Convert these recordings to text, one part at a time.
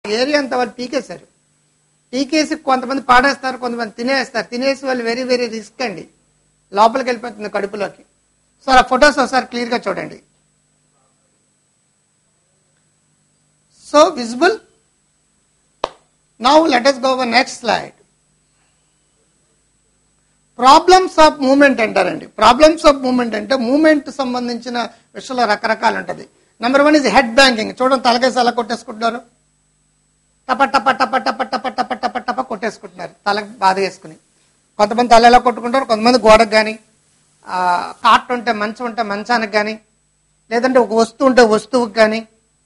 Area అంతా వాళ్ళు పీకేశారు పీకేసి కొంతమంది పాడేస్తారు కొంతమంది తినేస్తారు తినేసి వాళ్ళు వెరీ వెరీ రిస్క్ అండి లోపలికి వెళ్ళిపోతుంది కడుపులోకి సో ఆ ఫొటోస్ ఒకసారి క్లియర్గా చూడండి so visible now let us go next slide problems of movement అంటారండి ప్రాబ్లమ్స్ ఆఫ్ మూమెంట్ అంటే మూమెంట్ సంబంధించిన విషయంలో రకరకాలు ఉంటుంది number one is head banging చూడండి తలకేసి ఎలా కొట్టేసుకుంటున్నారు టప టప టప టప టప టప టప టప కొట్టేసుకుంటున్నారు తల బాధ వేసుకుని కొంతమంది తల ఎలా కొట్టుకుంటారు కొంతమంది గోడకు కానీ కాట్ ఉంటే మంచం ఉంటే మంచానికి కానీ లేదంటే ఒక వస్తువు ఉంటే వస్తువుకి కానీ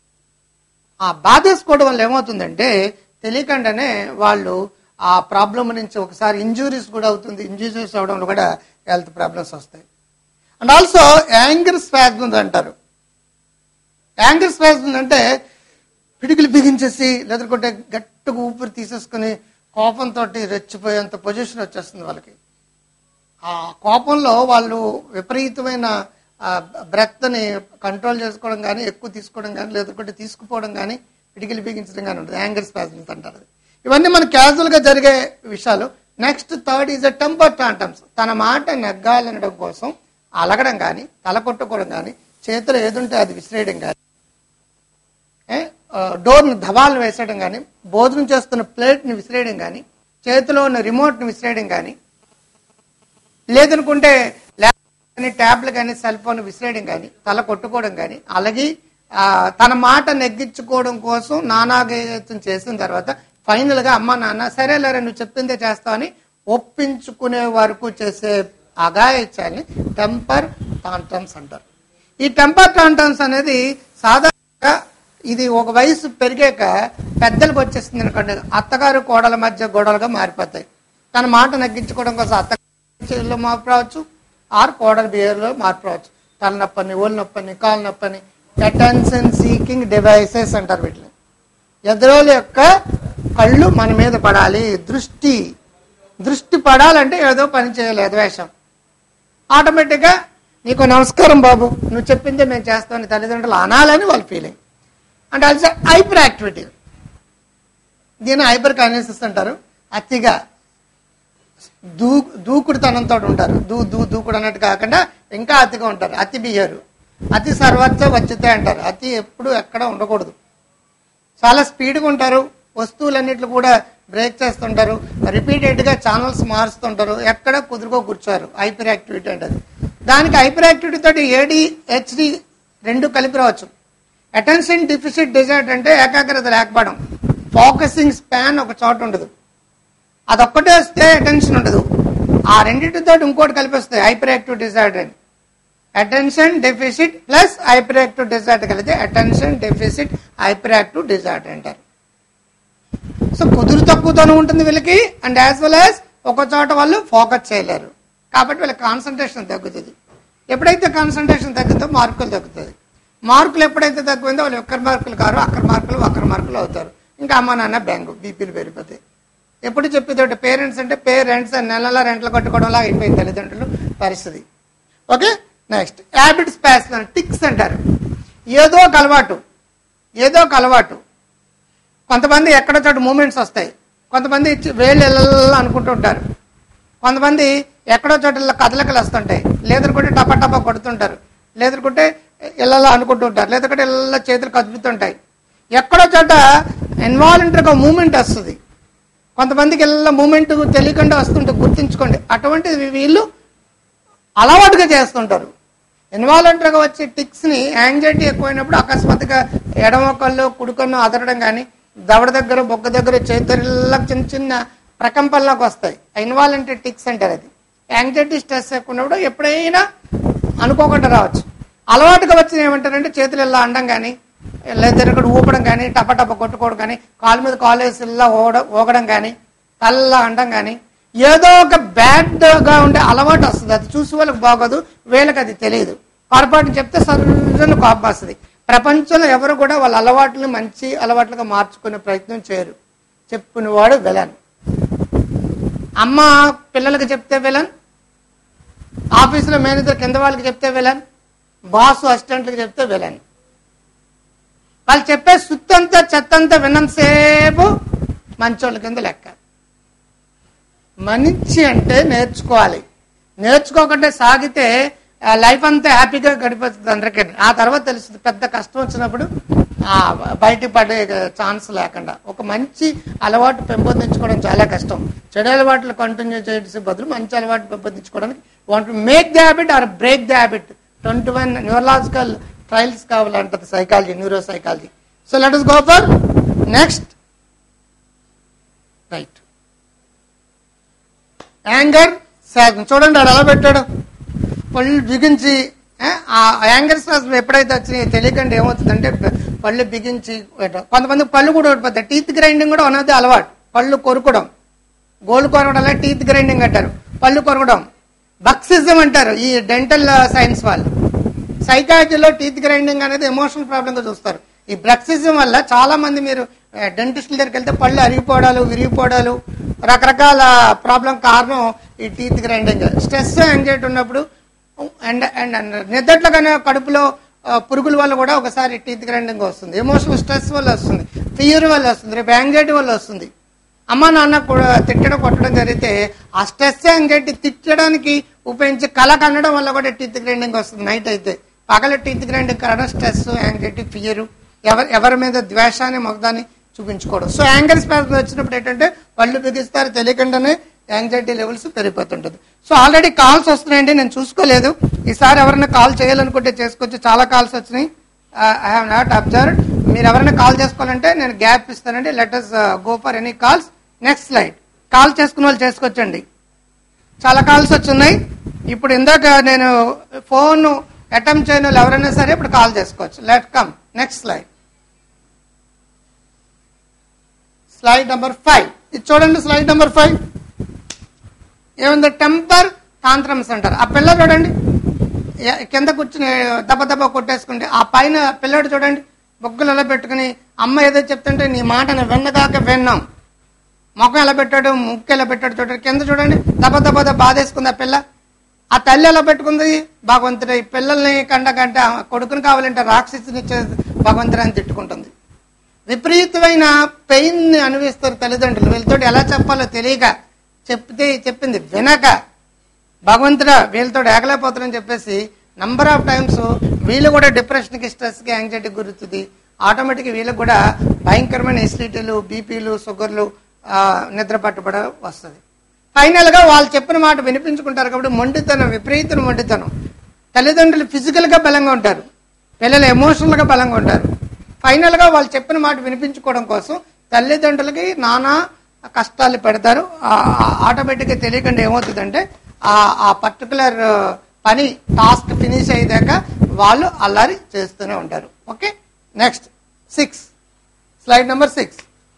ఆ బాధేసుకోవడం వల్ల ఏమవుతుందంటే తెలియకుండానే వాళ్ళు ఆ ప్రాబ్లం నుంచి ఒకసారి ఇంజురీస్ కూడా అవుతుంది ఇంజురీస్ అవడం వల్ల కూడా హెల్త్ ప్రాబ్లమ్స్ వస్తాయి అండ్ ఆల్సో యాంగర్ స్పాజ్మ్ అంటారు యాంగర్ స్పాజ్మ్ అంటే పిడికిలు బిగించేసి లేదంటే గట్టిగా ఊపిరి తీసేసుకుని కోపంతో రెచ్చిపోయేంత పొజిషన్ వచ్చేస్తుంది వాళ్ళకి ఆ కోపంలో వాళ్ళు విపరీతమైన బ్రెత్ని కంట్రోల్ చేసుకోవడం కానీ ఎక్కువ తీసుకోవడం కానీ లేదంటే తీసుకుపోవడం కానీ పిడికిలు బిగించడం కానీ ఉంటుంది యాంగర్ స్పాజమ్స్ అంటారు అది. ఇవన్నీ మన క్యాజువల్గా జరిగే విషయాలు next third is a temper tantrums తన మాట నెగ్గాలనడం కోసం అలగడం కానీ తల కొట్టుకోవడం కానీ చేతిలో ఏదుంటే అది విసిరేయడం కానీ ఏ, ఆ, డోర్ని ధవాలను వేసేయడం కానీ భోజనం చేస్తున్న ప్లేట్ని విసిరేయడం కానీ చేతిలో ఉన్న రిమోట్ని విసిరేయడం కానీ లేదనుకుంటే ల్యాప్టాప్ కానీ ట్యాబ్లు కానీ సెల్ ఫోన్ విసిరేయడం కానీ తల కొట్టుకోవడం కానీ అలాగే ఆ, తన మాట నెగ్గించుకోవడం కోసం నానాగేతం చేసిన తర్వాత ఫైనల్ గా అమ్మ నాన్న సరేలేరా నువ్వు చెప్పిందే చేస్తావని ఒప్పించుకునే వరకు చేసే అగాయత్యాన్ని టెంపర్ టాంటమ్స్ అంటారు ఈ టెంపర్ టాంటమ్స్ అనేది సాధారణంగా ఇది ఒక వయసు పెరిగాక పెద్దలకు వచ్చేస్తుంది అనుకోండి అత్తగారు కోడల మధ్య గొడవలుగా మారిపోతాయి తన మాట నగ్గించుకోవడం కోసం అత్తగారిలో మార్పు రావచ్చు ఆర్ కోడల బిహేవియర్లో మార్పు రావచ్చు తల నొప్పని ఒళ్ళు నొప్పని కాలు నొప్పని అటెన్షన్ సీకింగ్ డివైసెస్ అంటారు వీటిని ఎదురోల యొక్క కళ్ళు మన మీద పడాలి దృష్టి దృష్టి పడాలంటే ఏదో పని చేయాలి ఎదవేషం ఆటోమేటిక్గా నీకు నమస్కారం బాబు నువ్వు చెప్పిందే మేము చేస్తామని తల్లిదండ్రులు అనాలని వాళ్ళ ఫీలింగ్ అంటే అది హైపర్ యాక్టివిటీ దీన్ని హైపర్ కాన్షియస్ అంటారు అతిగా దూ దూకుడుతనంతో ఉంటారు దూ దూ దూకుడు అన్నట్టు కాకుండా ఇంకా అతిగా ఉంటారు అతి బిహేరు అతి సర్వత్వ వచ్చితే అంటారు అతి ఎప్పుడు ఎక్కడ ఉండకూడదు చాలా స్పీడ్గా ఉంటారు వస్తువులన్నిట్లు కూడా బ్రేక్ చేస్తుంటారు రిపీటెడ్గా ఛానల్స్ మారుస్తుంటారు ఎక్కడ కుదురుకో కూర్చోరు హైపర్ యాక్టివిటీ అంటది దానికి హైపర్ యాక్టివిటీ తోటి ఏడి హెచ్డి రెండు కలిపి రావచ్చు అటెన్షన్ డిఫిసిట్ డిజైట్ అంటే ఏకాగ్రత లేకపోవడం ఫోకసింగ్ స్పాన్ ఒక చోట ఉండదు అదొక్కటే వస్తే అటెన్షన్ ఉండదు ఆ రెండింటితో ఇంకోటి కలిపేస్తాయి హైపర్ యాక్టివ్ డిజైట్ అని attention deficit plus hyper active disorder కలిగితే attention deficit hyper active disorder అంటారు సో కుదురు తక్కువతనం ఉంటుంది వీళ్ళకి అండ్ యాజ్ వెల్ యాజ్ ఒక చోట వాళ్ళు ఫోకస్ చేయలేరు కాబట్టి వీళ్ళకి కాన్సన్ట్రేషన్ తగ్గుతుంది ఎప్పుడైతే కాన్సన్ట్రేషన్ తగ్గుతుందో మార్కులు తగ్గుతుంది మార్కులు ఎప్పుడైతే తగ్గుందో వాళ్ళు ఒక్కరి మార్కులు కారు అక్కడి మార్కులు ఒక్కరి మార్కులు అవుతారు ఇంకా అమ్మ నాన్న బ్యాంక్ బీపీలు పెరిగిపోతాయి ఎప్పుడు చెప్పేది పేరెంట్స్ అంటే పేరెంట్స్ నెల నెల రెంట్లు కట్టుకోవడంలా అయిపోయింది తల్లిదండ్రులు పరిస్థితి okay next habit spastics అంటారు ఏదో ఒక అలవాటు ఏదో ఒక అలవాటు కొంతమంది ఎక్కడో చోట మూమెంట్స్ వస్తాయి కొంతమంది చి- వేళ్ళు వెళ్ళాలి అనుకుంటూ ఉంటారు కొంతమంది ఎక్కడో చోట ఇలా కదలికలు వస్తుంటాయి లేదనుకుంటే టపా టపా కొడుతుంటారు లేదనుకుంటే ఇళ్ళలో అనుకుంటూ ఉంటారు లేదంటే ఇళ్ళ చేతులు కదుపుతుంటాయి ఎక్కడో చోట ఇన్వాలంటరీగా మూమెంట్ వస్తుంది కొంతమందికి ఇళ్ళ మూమెంట్ తెలియకుండా వస్తుంటే గుర్తుంచుకోండి అటువంటిది వీళ్ళు అలవాటుగా చేస్తుంటారు ఇన్వాలంటరీగా వచ్చే టిక్స్ ని యాంగ్జైటీ ఎక్కువైనప్పుడు అకస్మాత్తుగా ఎడమ కళ్ళు కుడికన్ను అదరడం కానీ దవడ దగ్గర బొగ్గ దగ్గర చేతుల్లో చిన్న చిన్న ప్రకంపనలోకి వస్తాయి ఇన్వాలంటరీ టిక్స్ అంటారు అది యాంగ్జైటీ స్ట్రెస్ ఎక్కువ ఉన్నప్పుడు ఎప్పుడైనా అనుకోకుండా రావచ్చు అలవాటుగా వచ్చిన ఏమంటారంటే చేతులు ఇలా అండం కానీ లేదా ఇక్కడ ఊపడం కానీ టపటప కొట్టుకోవడం కానీ కాలు మీద కాలు వేసి ఇలా ఓడ- ఊగడం కానీ తల్ల అండం కానీ ఏదో ఒక బ్యాడ్ గా ఉండే అలవాటు వస్తుంది అది చూసి వాళ్ళకి బాగోదు వీళ్ళకి అది తెలియదు పొరపాటు చెప్తే సర్జన కోపం వస్తుంది ప్రపంచంలో ఎవరు కూడా వాళ్ళ అలవాట్లను మంచి అలవాట్లుగా మార్చుకునే ప్రయత్నం చేయరు చెప్పుకునేవాడు విలన్ అమ్మ పిల్లలకి చెప్తే విలన్ ఆఫీసులో మేనేజర్ కింద వాళ్ళకి చెప్తే విలన్ బాస్ అసిస్టెంట్లకు చెప్తే విలన్ వాళ్ళు చెప్పే సుత్తంతా చెత్తంతా విన్నంతసేపు మంచోళ్ళ కింద లెక్క మనిషి అంటే నేర్చుకోవాలి నేర్చుకోకుండా సాగితే ఆ లైఫ్ అంతా హ్యాపీగా గడిపోతుంది అందరికీ ఆ తర్వాత తెలుస్తుంది పెద్ద కష్టం వచ్చినప్పుడు ఆ బయట పడే ఛాన్స్ లేకుండా ఒక మంచి అలవాటు పెంపొందించుకోవడం చాలా కష్టం చెడు అలవాట్లు కంటిన్యూ చేసే బదులు మంచి అలవాటు పెంపొందించుకోవడానికి want make the habit or break the habit twenty one neurological trials కావాలంటది psychology neuro psychology so let us go for next right anger spasm చూడండి ఆడు ఎలా పెట్టాడు పళ్ళు బిగించి ఏ, ఆ యాంగర్ శాసం ఎప్పుడైతే వచ్చినాయి తెలియకుండా ఏమవుతుందంటే పళ్ళు బిగించి పెట్ట- కొంతమంది పళ్ళు కూడా ఊడిపోతాయి టీత్ గ్రైండింగ్ కూడా ఉన్నది అలవాటు పళ్ళు కొరుకడం గోలు కొరకడం టీత్ గ్రైండింగ్ అంటారు పళ్ళు కొరకడం బక్సిజం అంటారు ఈ డెంటల్ సైన్స్ వాళ్ళు సైకాలజీలో టీత్ గ్రైండింగ్ అనేది ఎమోషనల్ ప్రాబ్లమ్ గా చూస్తారు ఈ బ్రక్సిజం వల్ల చాలా మంది మీరు డెంటిస్టుల దగ్గరికి వెళ్తే పళ్ళు అరిగిపోవడాలు విరిగిపోవడాలు రకరకాల ప్రాబ్లం కారణం ఈ టీత్ గ్రైండింగ్ స్ట్రెస్ యాంగ్జైటీ ఉన్నప్పుడు అండ్ అండ్ అండ్ నిద్రలో కానీ కడుపులో ఆ, పురుగుల వల్ల కూడా ఒకసారి టీత్ గ్రైండింగ్ వస్తుంది ఎమోషనల్ స్ట్రెస్ వల్ల వస్తుంది ఫియర్ వల్ల వస్తుంది రేపు యాంగ్జైటీ వల్ల వస్తుంది అమ్మ నాన్న కూడా తిట్టడం కొట్టడం జరిగితే ఆ స్ట్రెస్ యాంగ్జైటీ తిట్టడానికి ఉపయోగించి కళ కనడం వల్ల కూడా టీత్ గ్రైండింగ్ వస్తుంది నైట్ అయితే పగల టీత్ గ్రైండింగ్ కారణం స్ట్రెస్ యాంగ్జైటీ ఫియర్ ఎవరి ఎవరి మీద ద్వేషాన్ని మగదాన్ని చూపించుకోవడం సో యాంగర్ స్పాస్ వచ్చినప్పుడు ఏంటంటే పళ్ళు బిగిస్తారు తెలియకుండానే యాంగ్జైటీ లెవెల్స్ పెరిగిపోతుంటుంది సో ఆల్రెడీ కాల్స్ వస్తున్నాయండి నేను చూసుకోలేదు ఈసారి ఎవరైనా కాల్ చేయాలనుకుంటే చేసుకోవచ్చు చాలా కాల్స్ వచ్చినాయి ఐ హావ్ నాట్ అబ్జర్వ్ మీరు ఎవరైనా కాల్ చేసుకోవాలంటే నేను గ్యాప్ ఇస్తానండి let us go for any calls next slide call చేసుకున్న వాళ్ళు చేసుకోవచ్చండి చాలా కాల్స్ వచ్చున్నాయి ఇప్పుడు ఇందాక నేను ఫోన్ అటెంప్ట్ చేయని వాళ్ళు ఎవరైనా సరే ఇప్పుడు కాల్ చేసుకోవచ్చు let come next slide slide number five ఇది చూడండి స్లైడ్ నెంబర్ ఫైవ్ ఏముంది టెంపర్ తాంత్రమ్స్ అంటారు ఆ పిల్ల చూడండి ఎ- కింద కూర్చుని దెబ్బ దెబ్బ కొట్టేసుకుంటే ఆ పైన పిల్లడు చూడండి బొగ్గులు ఎలా పెట్టుకుని అమ్మ ఏదో చెప్తుంటే నీ మాటను విన్నగాక విన్నాం ముఖం ఎలా పెట్టాడు ముక్కు ఎలా పెట్టాడు చూడండి కింద చూడండి దెబ్బ దెబ్బ దెబ్బ బాధేసుకుంది ఆ పిల్ల ఆ తల్లి ఎలా పెట్టుకుంది భగవంతుడు ఈ పిల్లల్ని కండ కంటే ఆ కొడుకుని కావాలంటే రాక్షసునిచ్చే భగవంతుడు అని తిట్టుకుంటుంది విపరీతమైన పెయిన్ ని అనుభవిస్తారు తల్లిదండ్రులు వీళ్ళతో ఎలా చెప్పాలో తెలియక చెప్తే చెప్పింది వినక భగవంతుడా వీళ్ళతో ఏగలేకపోతారని చెప్పేసి నంబర్ ఆఫ్ టైమ్స్ వీళ్ళు కూడా డిప్రెషన్కి స్ట్రెస్కి యాంగ్జైటీకి గురుతుంది ఆటోమేటిక్ వీళ్ళకి కూడా భయంకరమైన ఎసిడిటీలు బీపీలు షుగర్లు ఆ, నిద్ర పట్టుబడ వస్తుంది ఫైనల్ గా వాళ్ళు చెప్పిన మాట వినిపించుకుంటారు కాబట్టి మొండితనం విపరీత మొండితనం తల్లిదండ్రులు ఫిజికల్ గా బలంగా ఉంటారు పిల్లలు ఎమోషనల్ గా బలంగా ఉంటారు ఫైనల్ గా వాళ్ళు చెప్పిన మాట వినిపించుకోవడం కోసం తల్లిదండ్రులకి నానా కష్టాలు పెడతారు ఆటోమేటిక్ గా తెలియకుండా ఏమవుతుందంటే ఆ ఆ పర్టికులర్ పని టాస్క్ ఫినిష్ అయ్యేదాకా వాళ్ళు అల్లరి చేస్తూనే ఉంటారు okay next six slide number six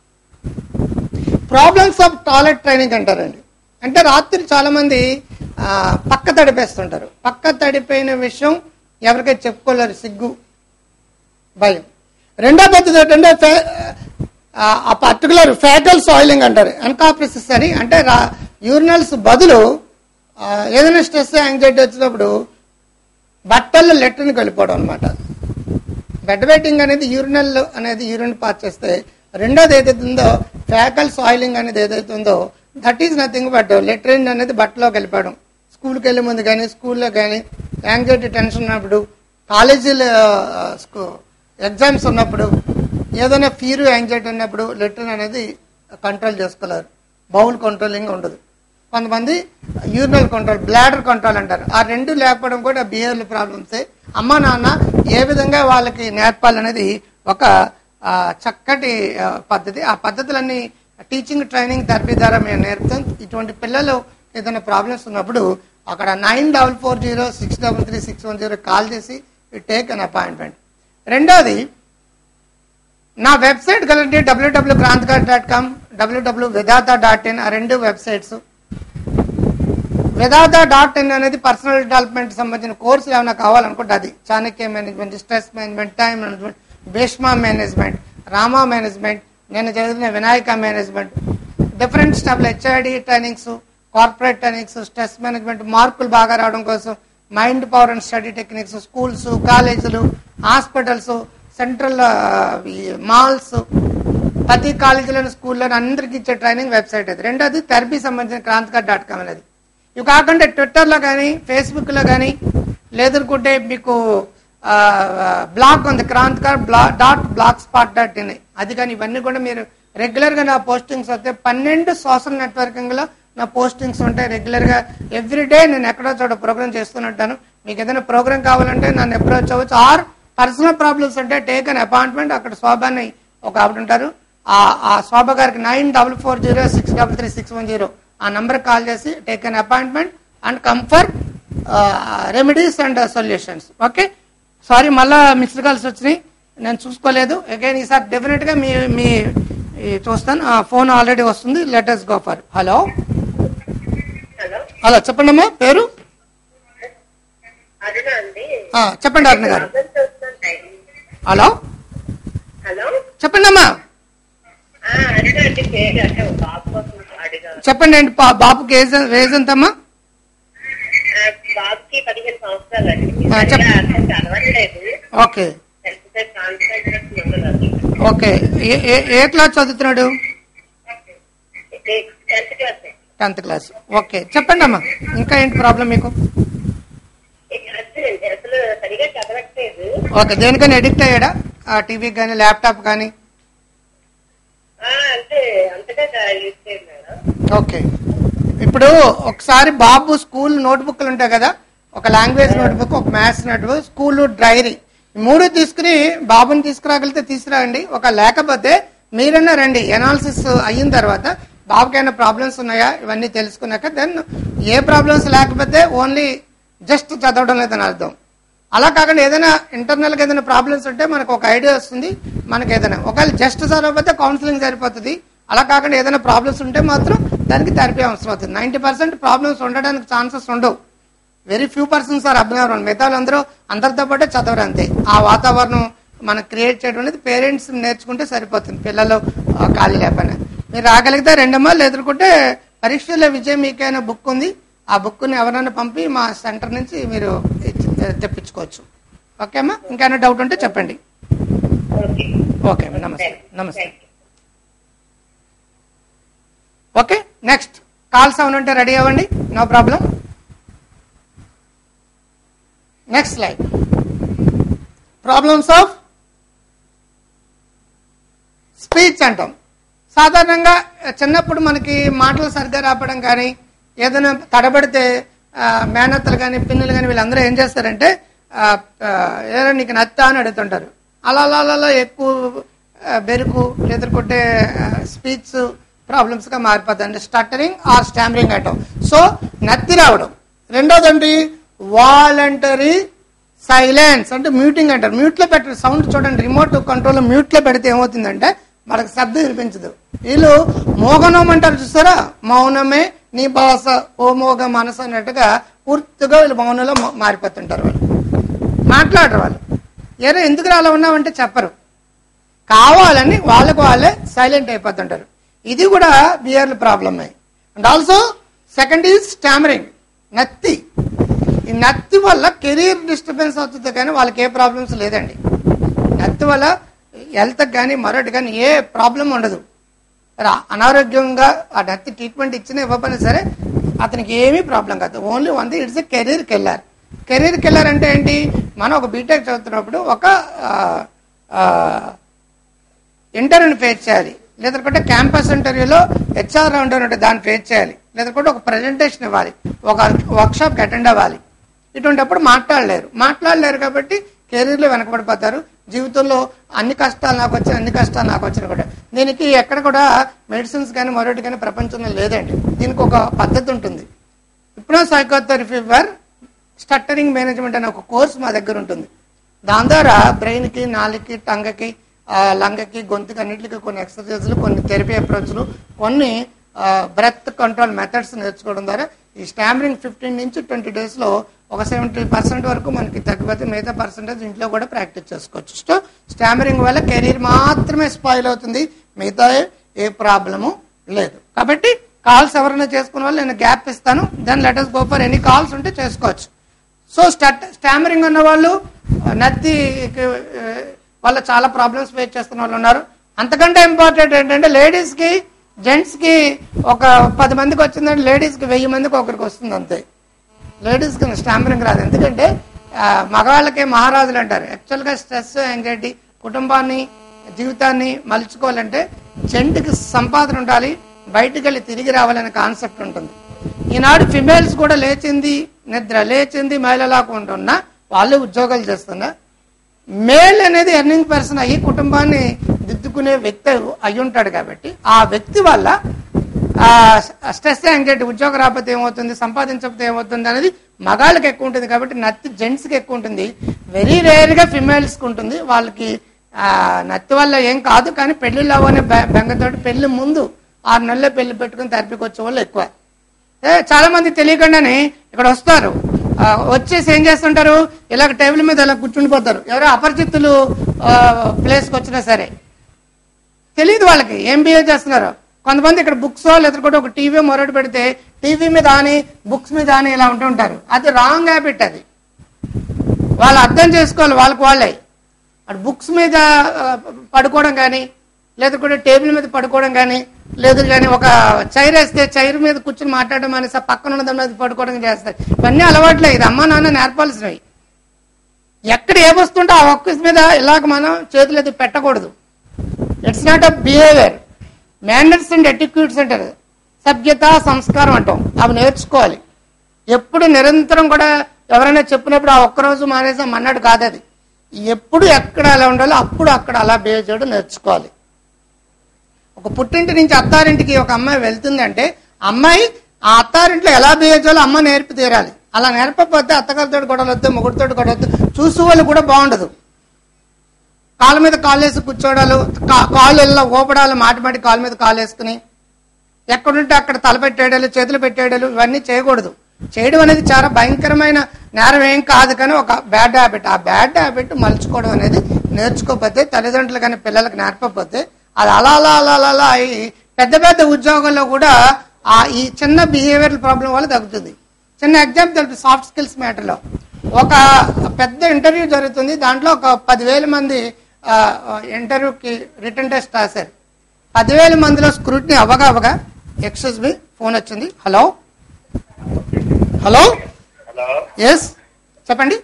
problems of toilet training అంటారండి అంటే రాత్రి చాలా మంది ఆ, పక్క తడిపేస్తుంటారు పక్క తడిపోయిన విషయం ఎవరికైతే చెప్పుకోలేరు సిగ్గు భయం రెండో పద్ధతి ఏంటంటే ఫే- ఆ, ఆ పర్టికులర్ ఫ్యాటల్ సాయిలింగ్ అంటారు ఎన్కాప్రిసిస్ అని అంటే యూరినల్స్ బదులు ఆ, ఏదైనా స్ట్రెస్ యాంగ్జైటీ వచ్చినప్పుడు బట్టల్లో లెట్టర్ని వెళ్ళిపోవడం అనమాట బెడ్ వెయిటింగ్ అనేది యూరినల్ అనేది యూరిన్ పాస్ చేస్తే రెండోది ఏదైతే ఉందో ఫ్యాకల్ సాయిలింగ్ అనేది ఏదైతే ఉందో that is nothing but latrine అనేది బట్టలోకి వెళ్ళిపోవడం స్కూల్కి వెళ్ళే ముందు కానీ స్కూల్లో కానీ యాంగ్జైటీ టెన్షన్ ఉన్నప్పుడు కాలేజీలో ఎగ్జామ్స్ ఉన్నప్పుడు ఏదైనా ఫీర్ యాంగ్జైటీ ఉన్నప్పుడు లెటరిన్ అనేది కంట్రోల్ చేసుకోలేరు బౌల్ కంట్రోలింగ్ ఉండదు కొంతమంది యూరినల్ కంట్రోల్ బ్లాడర్ కంట్రోల్ అంటారు ఆ రెండు లేకపోవడం కూడా బిహేవియర్ ప్రాబ్లమ్సే అమ్మ నాన్న ఏ విధంగా వాళ్ళకి నేర్పాలనేది ఒక ఆ, చక్కటి ఆ, పద్ధతి ఆ పద్ధతులన్నీ టీచింగ్ ట్రైనింగ్ థెరపీ ద్వారా మేము నేర్పుతాం ఇటువంటి పిల్లలు ఏదైనా ప్రాబ్లమ్స్ ఉన్నప్పుడు అక్కడ nine double four zero six double three six one zero call చేసి టేక్ అన్ అపాయింట్మెంట్ రెండోది నా వెబ్సైట్ కలండి WWW Kranthikar dot com WWW Vidhata dot in ఆ రెండు వెబ్సైట్స్ వేదాంత డాట్ ఇన్ అనేది పర్సనల్ డెవలప్మెంట్ సంబంధించిన కోర్సులు ఏమైనా కావాలనుకుంటే అది Chanakya management stress management time management Bhishma management Rama management నేను చదివిన వినాయక మేనేజ్మెంట్ డిఫరెంట్ స్టాఫ్లు HID trainings corporate trainings stress management మార్కులు బాగా రావడం కోసం mind power and study techniques schools కాలేజీలు హాస్పిటల్స్ సెంట్రల్ మాల్స్ ప్రతి కాలేజీలోని స్కూల్లోని అందరికి ఇచ్చే ట్రైనింగ్ వెబ్సైట్ అది రెండోది థెరపీ సంబంధించిన క్రాంతికార్ డాట్ కామ్ అనేది ఇవి కాకుండా ట్విట్టర్లో కానీ ఫేస్బుక్లో కానీ లేదనుకుంటే మీకు ఆ, బ్లాగ్ ఉంది క్రాంతికార్ బ్లా dot blogspot dot in అది కానీ ఇవన్నీ కూడా మీరు రెగ్యులర్గా నా పోస్టింగ్స్ వస్తాయి పన్నెండు సోషల్ నెట్వర్కింగ్లో నా పోస్టింగ్స్ ఉంటాయి రెగ్యులర్గా ఎవ్రీడే నేను ఎక్కడో చోట ప్రోగ్రామ్ చేస్తుంటాను మీకు ఏదైనా ప్రోగ్రామ్ కావాలంటే నన్ను అప్రోచ్ అవ్వచ్చు ఆర్ పర్సనల్ ప్రాబ్లమ్స్ ఉంటే టేక్ అన్ అపాయింట్మెంట్ అక్కడ శోభాని ఒక ఆవిడ ఉంటారు ఆ ఆ శోభ గారికి nine double four zero six double three six one zero ఆ నంబర్ కాల్ చేసి take an appointment and comfort remedies and solutions okay sorry మళ్ళా మిస్డ్ కాల్స్ వచ్చినాయి నేను చూసుకోలేదు అగైన్ ఈసారి డెఫినెట్ గా మీ మీ ఈ చూస్తాను ఫోన్ ఆల్రెడీ వస్తుంది let's go for hello hello hello చెప్పండి అమ్మా పేరు అరుణ అండి ఆ, చెప్పండి అరుణ గారు అర్థం చేస్తున్నాను టైం. హలో హలో చెప్పండి అమ్మా ఆ, అరుణ అండి పేరు అంటే ఒక బాబు కోసం అడిగా చెప్పండి ఏంటి పా- బాబుకి ఏజ్ ఏజ్ ఎంతమ్మా ఆ, బాబుకి పదిహేను సంవత్సరాలు అండి ఆ, చెప్పు. సరిగా అర్థం చదవట్లేదు ఓకే ఎంతసేపు కాన్సన్ట్రేషన్ ఉండదు ఓకే ఏ- ఏ- ఏ క్లాస్ చదువుతున్నాడు tenth class tenth class okay చెప్పండి అమ్మా ఇంకా ఏంటి ప్రాబ్లం మీకు అసలు అసలు సరిగా చదవట్లేదు ఓకే దేనికైనా ఎడిక్ట్ అయ్యాడా టీవీకి కానీ ల్యాప్టాప్ కానీ ఆ, అంటే అంతగా యూజ్ చేయదు మేడం ఓకే ఇప్పుడు ఒకసారి బాబు స్కూల్ నోట్బుక్లు ఉంటాయి కదా ఒక లాంగ్వేజ్ నోట్బుక్ ఒక మ్యాథ్స్ నోట్బుక్ స్కూల్ డైరీ ఈ మూడు తీసుకుని బాబుని తీసుకురాగలిగితే తీసుకురండి ఒక లేకపోతే మీరన్నా రండి ఎనాలిసిస్ అయిన తర్వాత బాబుకి ఏమైనా ప్రాబ్లమ్స్ ఉన్నాయా ఇవన్నీ తెలుసుకున్నాక దెన్ ఏ ప్రాబ్లమ్స్ లేకపోతే ఓన్లీ జస్ట్ చదవడం లేదని అర్థం అలా కాకుండా ఏదైనా ఇంటర్నల్ గా ఏదైనా ప్రాబ్లమ్స్ ఉంటే మనకు ఒక ఐడియా వస్తుంది మనకి ఏదైనా ఒకవేళ జస్ట్ చదవకపోతే కౌన్సిలింగ్ సరిపోతుంది అలా కాకుండా ఏదైనా ప్రాబ్లమ్స్ ఉంటే మాత్రం దానికి థెరపీ అవసరం అవుతుంది నైన్టీ పర్సెంట్ ప్రాబ్లమ్స్ ఉండడానికి ఛాన్సెస్ ఉండవు very few persons are observer మిగతా వాళ్ళందరూ అందరితో పాటే చదవరు అంతే ఆ వాతావరణం మనం క్రియేట్ చేయడం అనేది పేరెంట్స్ నేర్చుకుంటే సరిపోతుంది పిల్లలు ఆ, ఖాళీ లేకపోయినా మీరు రాగలిగితే రెండమ్మా లేదనుకుంటే పరీక్షలో విజయం మీకైనా బుక్ ఉంది ఆ బుక్ని ఎవరైనా పంపి మా సెంటర్ నుంచి మీరు ఇచ్చి- తెప్పించుకోవచ్చు ఓకే అమ్మా ఇంకేమైనా డౌట్ ఉంటే చెప్పండి ఓకే ఓకే అమ్మా నమస్తే నమస్తే thank you okay next calls ఏమైనా ఉంటే రెడీ అవ్వండి no problem next slide problems of speech అంటాం సాధారణంగా చిన్నప్పుడు మనకి మాటలు సరిగ్గా రాపడం కానీ ఏదైనా తడబడితే ఆ, మేనత్తలు కానీ పిన్నులు కానీ వీళ్ళందరూ ఏం చేస్తారంటే ఆ, ఆ, ఏదో నీకు నచ్చా అని అడుగుతుంటారు అలా అలా అలా అలా ఎక్కువ ఆ, బెరుకు లేదంటే స్పీచ్ ప్రాబ్లమ్స్ గా మారిపోతాయి అంటే స్టట్టరింగ్ ఆర్ స్టామరింగ్ అంటాం సో నత్తి రావడం రెండోదండి వాలంటరీ సైలెన్స్ అంటే మ్యూటింగ్ అంటారు మ్యూట్ లో పెట్టారు సౌండ్ చూడండి రిమోట్ కంట్రోల్ మ్యూట్ లో పెడితే ఏమవుతుందంటే మనకు శబ్దం వినిపించదు వీళ్ళు మోగనం అంటారు చూసారా మౌనమే నీ భాష ఓ మోగ మనసు అన్నట్టుగా పూర్తిగా వీళ్ళు మౌనంలో మా- మారిపోతుంటారు వాళ్ళు మాట్లాడరు వాళ్ళు ఏదో ఎందుకు అలా ఉన్నామంటే చెప్పరు కావాలని వాళ్ళకు వాళ్ళే సైలెంట్ అయిపోతుంటారు ఇది కూడా బియర్ల ప్రాబ్లమే and also second is stammering నత్తి ఈ నత్తి వల్ల కెరీర్ డిస్టర్బెన్స్ అవుతుంది కానీ వాళ్ళకి ఏ ప్రాబ్లమ్స్ లేదండి నత్తి వల్ల హెల్త్ కానీ మరొకటి కానీ ఏ ప్రాబ్లం ఉండదు రా- అనారోగ్యంగా ఆ నత్తి ట్రీట్మెంట్ ఇచ్చినా ఇవ్వకపోయినా సరే అతనికి ఏమీ ప్రాబ్లం కాదు only one the it's a career killer career killer అంటే ఏంటి మనం ఒక బీటెక్ చదువుతున్నప్పుడు ఒక ఆ, ఆ, ఇంటర్వ్యూని ఫేస్ చేయాలి లేదంటే క్యాంపస్ ఇంటర్వ్యూలో హెచ్ఆర్ రౌండ్ ఉంటే దాన్ని ఫేస్ చేయాలి లేదంటే ఒక ప్రజెంటేషన్ ఇవ్వాలి ఒక వర్క్షాప్కి అటెండ్ అవ్వాలి ఇటువంటిప్పుడు మాట్లాడలేరు మాట్లాడలేరు కాబట్టి కెరీర్లో వెనకబడిపోతారు జీవితంలో అన్ని కష్టాలు నాకు వచ్చిన అన్ని కష్టాలు నాకు వచ్చిన కూడా దీనికి ఎక్కడ కూడా మెడిసిన్స్ కానీ మరొకటి కానీ ప్రపంచంలో లేదండి దీనికి ఒక పద్ధతి ఉంటుంది ఇప్పుడు సైకోథెరపీ ఫర్ స్టట్టరింగ్ మేనేజ్మెంట్ అనే ఒక కోర్స్ మా దగ్గర ఉంటుంది దాని ద్వారా బ్రెయిన్కి నాలుగుకి టంగకి ఆ, లంగకి గొంతుకి అన్నిటికీ కొన్ని ఎక్సర్సైజ్లు కొన్ని థెరపీ అప్రోచ్లు కొన్ని బ్రెత్ కంట్రోల్ మెథడ్స్ నేర్చుకోవడం ద్వారా ఈ స్టామరింగ్ ఫిఫ్టీన్ నుంచి ట్వంటీ డేస్లో ఒక సెవెంటీ పర్సెంట్ వరకు మనకి తగ్గిపోతే మిగతా పర్సెంటేజ్ ఇంట్లో కూడా ప్రాక్టీస్ చేసుకోవచ్చు సో స్టామరింగ్ వల్ల కెరీర్ మాత్రమే స్పాయిల్ అవుతుంది మిగతా ఏ ప్రాబ్లము లేదు కాబట్టి కాల్స్ ఎవరైనా చేసుకున్న వాళ్ళు నేను గ్యాప్ ఇస్తాను then let's go for any calls ఉంటే చేసుకోవచ్చు సో స్టట్ స్టామరింగ్ ఉన్న వాళ్ళు నత్తి వాళ్ళ చాలా ప్రాబ్లమ్స్ ఫేస్ చేస్తున్న వాళ్ళు ఉన్నారు అంతకంటే ఇంపార్టెంట్ ఏంటంటే లేడీస్ కి జెంట్స్ కి ఒక పది మందికి వచ్చిందంటే లేడీస్ కి వెయ్యి మందికి ఒకరికి వస్తుంది అంతే లేడీస్ కి స్టాంపరింగ్ రాదు ఎందుకంటే ఆ, మగవాళ్ళకి మహారాజులు అంటారు యాక్చువల్ గా స్ట్రెస్ యాంగ్జైటీ కుటుంబాన్ని జీవితాన్ని మలుచుకోవాలంటే జెంట్కి సంపాదన ఉండాలి బయటికి వెళ్ళి తిరిగి రావాలనే కాన్సెప్ట్ ఉంటుంది ఈనాడు ఫిమేల్స్ కూడా లేచింది నిద్ర లేచింది మహిళలాగా ఉంటున్నా వాళ్ళు ఉద్యోగాలు చేస్తున్నా మేల్ అనేది ఎర్నింగ్ పర్సన్ అయ్యి కుటుంబాన్ని దిద్దుకునే వ్యక్తి అయి ఉంటాడు కాబట్టి ఆ వ్యక్తి వల్ల స్ట్రెస్ యాంగ్జైటీ ఉద్యోగం రాకపోతే ఏమవుతుంది సంపాదించకపోతే ఏమవుతుంది అనేది మగాళ్ళకి ఎక్కువ ఉంటుంది కాబట్టి నత్తి జెంట్స్కి ఎక్కువ ఉంటుంది వెరీ రేర్గా ఫిమేల్స్కి ఉంటుంది వాళ్ళకి ఆ, నత్తి వల్ల ఏం కాదు కానీ పెళ్లిళ్ళు అవ్వనే బె- బెంగతోటి పెళ్లి ముందు ఆరు నెలల్లో పెళ్లి పెట్టుకుని తెరపికి వచ్చే వాళ్ళు ఎక్కువ ఏ, చాలా మంది తెలియకుండానే ఇక్కడ వస్తారు ఆ, వచ్చేసి ఏం చేస్తుంటారు ఇలాగ టేబుల్ మీద ఇలా కూర్చుండిపోతారు ఎవరో అపరిచితులు ప్లేస్కి వచ్చినా సరే తెలియదు వాళ్ళకి ఏం బిహేవ్ చేస్తున్నారు కొంతమంది ఇక్కడ బుక్స్ లేకపోతే ఒక టీవీ మొరటి పెడితే టీవీ మీద అని బుక్స్ మీద అని ఇలా ఉంటూ ఉంటారు అది రాంగ్ హ్యాబిట్ అది వాళ్ళు అర్థం చేసుకోవాలి వాళ్ళకి వాళ్ళే అటు బుక్స్ మీద ఆ, పడుకోవడం కానీ లేదా కూడా టేబుల్ మీద పడుకోవడం కానీ లేదు కానీ ఒక చైర్ వేస్తే చైర్ మీద కూర్చుని మాట్లాడడం అనేసి ఆ పక్కన ఉన్న దాని మీద పడుకోవడం చేస్తారు ఇవన్నీ అలవాట్లే ఇది అమ్మ నాన్న నేర్పాల్సినవి ఎక్కడ ఏ వస్తుంటే ఆ ఒక్క మీద ఇలాగ మనం చేతులు ఎత్తి పెట్టకూడదు it's not a behaviour manners and etiquettes అంటారు సభ్యత సంస్కారం అంటాం అవి నేర్చుకోవాలి ఎప్పుడు నిరంతరం కూడా ఎవరైనా చెప్పినప్పుడు ఆ ఒక్కరోజు మానేసాం అన్నట్టు కాదు అది ఎప్పుడు ఎక్కడ ఎలా ఉండాలో అప్పుడు అక్కడ అలా బిహేవ్ చేయడం నేర్చుకోవాలి ఒక పుట్టింటి నుంచి అత్తారింటికి ఒక అమ్మాయి వెళ్తుందంటే అమ్మాయి ఆ అత్తారింట్లో ఎలా బిహేవ్ చేయాలో అమ్మ నేర్పి తీరాలి అలా నేర్పకపోతే అత్తగారితో గొడవలు వస్తే మొగుడితో గొడవ వస్తే చూసే వాళ్ళు కూడా బాగుండదు కాళ్ళ మీద కాళ్ళు వేసి కూర్చోడాలు కా- కాళ్ళు ఇలా ఊపడాలు మాటి మాటి కాళ్ళ మీద కాళ్ళు వేసుకుని ఎక్కడుంటే అక్కడ తల పెట్టేయడాలు చేతులు పెట్టేయడాలు ఇవన్నీ చేయకూడదు చేయడం అనేది చాలా భయంకరమైన నేరం ఏం కాదు కానీ ఒక బ్యాడ్ హ్యాబిట్ ఆ బ్యాడ్ హ్యాబిట్ మలుచుకోవడం అనేది నేర్చుకోకపోతే తల్లిదండ్రులు కానీ పిల్లలకు నేర్పకపోతే అది అలా అలా అలా అలా అలా అయి పెద్ద పెద్ద ఉద్యోగాల్లో కూడా ఆ ఈ చిన్న బిహేవియరల్ ప్రాబ్లం వల్ల తగ్గుతుంది చిన్న ఎగ్జాంపుల్ సాఫ్ట్ స్కిల్స్ మ్యాటర్లో ఒక పెద్ద ఇంటర్వ్యూ జరుగుతుంది దాంట్లో ఒక పదివేల మంది ఇంటర్వ్యూకి రిటర్న్ టెస్ట్ రాశారు పదివేల మందిలో స్క్రూట్ని అవ్వగా అవ్వగా ఎక్స్క్యూజ్ మీ ఫోన్ వచ్చింది హలో హలో హలో ఎస్ చెప్పండి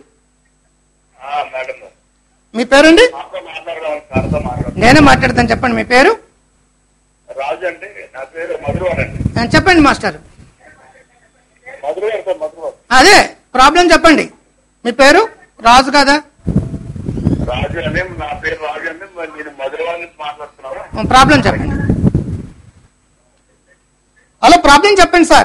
ఆ, మేడం మీ పేరండి మాతో మాట్లాడదాం సార్తో మాట్లాడదాం నేనే మాట్లాడతాను చెప్పండి మీ పేరు రాజు అండి నా పేరు మధురవాడు అండి ఆ, చెప్పండి మాస్టర్ మధురవాడు సార్ మధురవాడు అదే ప్రాబ్లం చెప్పండి మీ పేరు రాజు కదా రాజు అండి నా పేరు రాజు అండి మరి నేను మధురవాడ నుంచి మాట్లాడుతున్నాను ప్రాబ్లం చెప్పండి హలో ప్రాబ్లం చెప్పండి సార్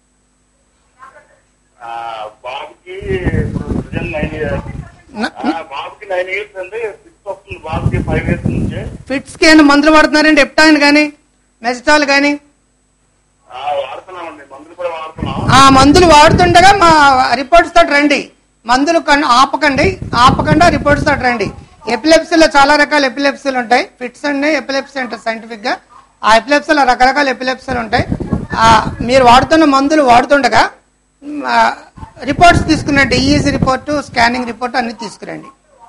ఆ, బాబుకి ఇప్పుడు ప్రజెంట్ నైన్ ఇయర్స్ న- బాబుకి నైన్ ఇయర్స్ అండి సిక్స్ వస్తుంది బాబుకి ఫైవ్ ఇయర్స్ నుంచి ఫిట్స్ కి ఏమైనా మందులు వాడుతున్నారండి ఎప్టాయిన్ కానీ మెజిటాల్ కానీ ఆ, వాడుతున్నామండి మందులు కూడా వాడుతున్నాం ఆ మందులు వాడుతుండగా మా రిపోర్ట్స్ తోటి రండి మందులు కన్- ఆపకండి ఆపకుండా రిపోర్ట్స్ తోటి రండి ఎపిలెప్సీలో చాలా రకాల ఎపిలెప్సీలు ఉంటాయి ఫిట్స్ అండి ఎపిలెప్సీ అంటారు సైంటిఫిక్ గా ఆ ఎపిలెప్సీలో రకరకాల ఎపిలెప్సీలు ఉంటాయి ఆ, మీరు వాడుతున్న మందులు వాడుతుండగా రిపోర్ట్స్ తీసుకురండి ఈఈజీ రిపోర్టు స్కానింగ్ రిపోర్ట్ అన్ని తీసుకురండి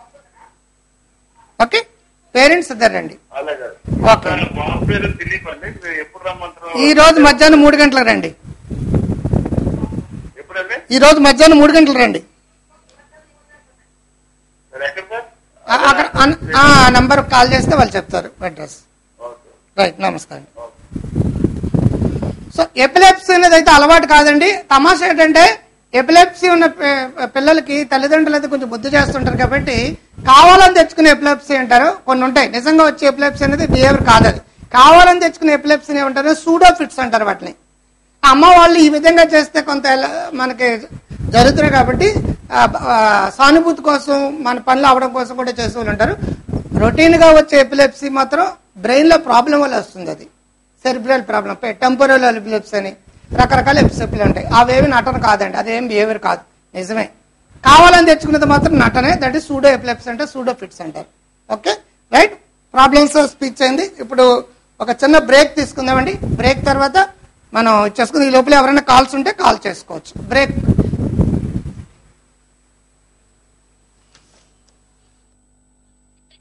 ఓకే పేరెంట్స్ ఇద్దరు రండి అలాగే ఓకే. బాబు పేరు దిలీప్ అండి మీరు ఎప్పుడు రమ్మంటారు ఈ రోజు మధ్యాహ్నం మూడు గంటలకు రండి ఎప్పుడండి ఈ రోజు మధ్యాహ్నం మూడు గంటలకు రండి మీరు ఎక్కడ సార్ ఆ, అక్కడ అన్- ఆ నంబర్ కాల్ చేస్తే వాళ్ళు చెప్తారు అడ్రస్ ఓకే రైట్ నమస్కారం సో ఎపిలెప్సీ అనేది అయితే అలవాటు కాదండి తమాషా ఏంటంటే ఎపిలెప్సీ ఉన్న పి- పిల్లలకి తల్లిదండ్రులు అయితే కొంచెం బుద్ధి చేస్తుంటారు కాబట్టి కావాలని తెచ్చుకునే ఎపిలెప్సీ అంటారు కొన్ని ఉంటాయి నిజంగా వచ్చే ఎపిలెప్సీ అనేది బిహేవియర్ కాదు అది కావాలని తెచ్చుకునే ఎపిలెప్సీని ఏమంటారు సూడో ఫిట్స్ అంటారు వాటిని అమ్మ వాళ్ళు ఈ విధంగా చేస్తే కొంత ఎలా- మనకి జరుగుతున్నాయి కాబట్టి ఆ, ఆ, సానుభూతి కోసం మన పనులు అవడం కోసం కూడా చేస్తూ ఉంటారు రొటీన్ గా వచ్చే ఎపిలెప్సీ మాత్రం బ్రెయిన్ లో ప్రాబ్లం వల్ల వస్తుంది అది సెరిబ్రల్ ప్రాబ్లం టెంపరల్ ఎపిలెప్సీ అని రకరకాల ఎపిసెప్లు ఉంటాయి అవేవి నటన కాదండి అదేం బిహేవియర్ కాదు నిజమే కావాలని తెచ్చుకున్నది మాత్రం నటనే దట్ ఈస్ సూడో ఎపిలెప్సీ అంటే సూడో ఫిట్స్ అంటారు ఓకే రైట్ ప్రాబ్లమ్స్ స్పీచ్ అయింది ఇప్పుడు ఒక చిన్న బ్రేక్ తీసుకుందామండి బ్రేక్ తర్వాత మనం చేసుకుని ఈ లోపల ఎవరైనా కాల్స్ ఉంటే కాల్ చేసుకోవచ్చు బ్రేక్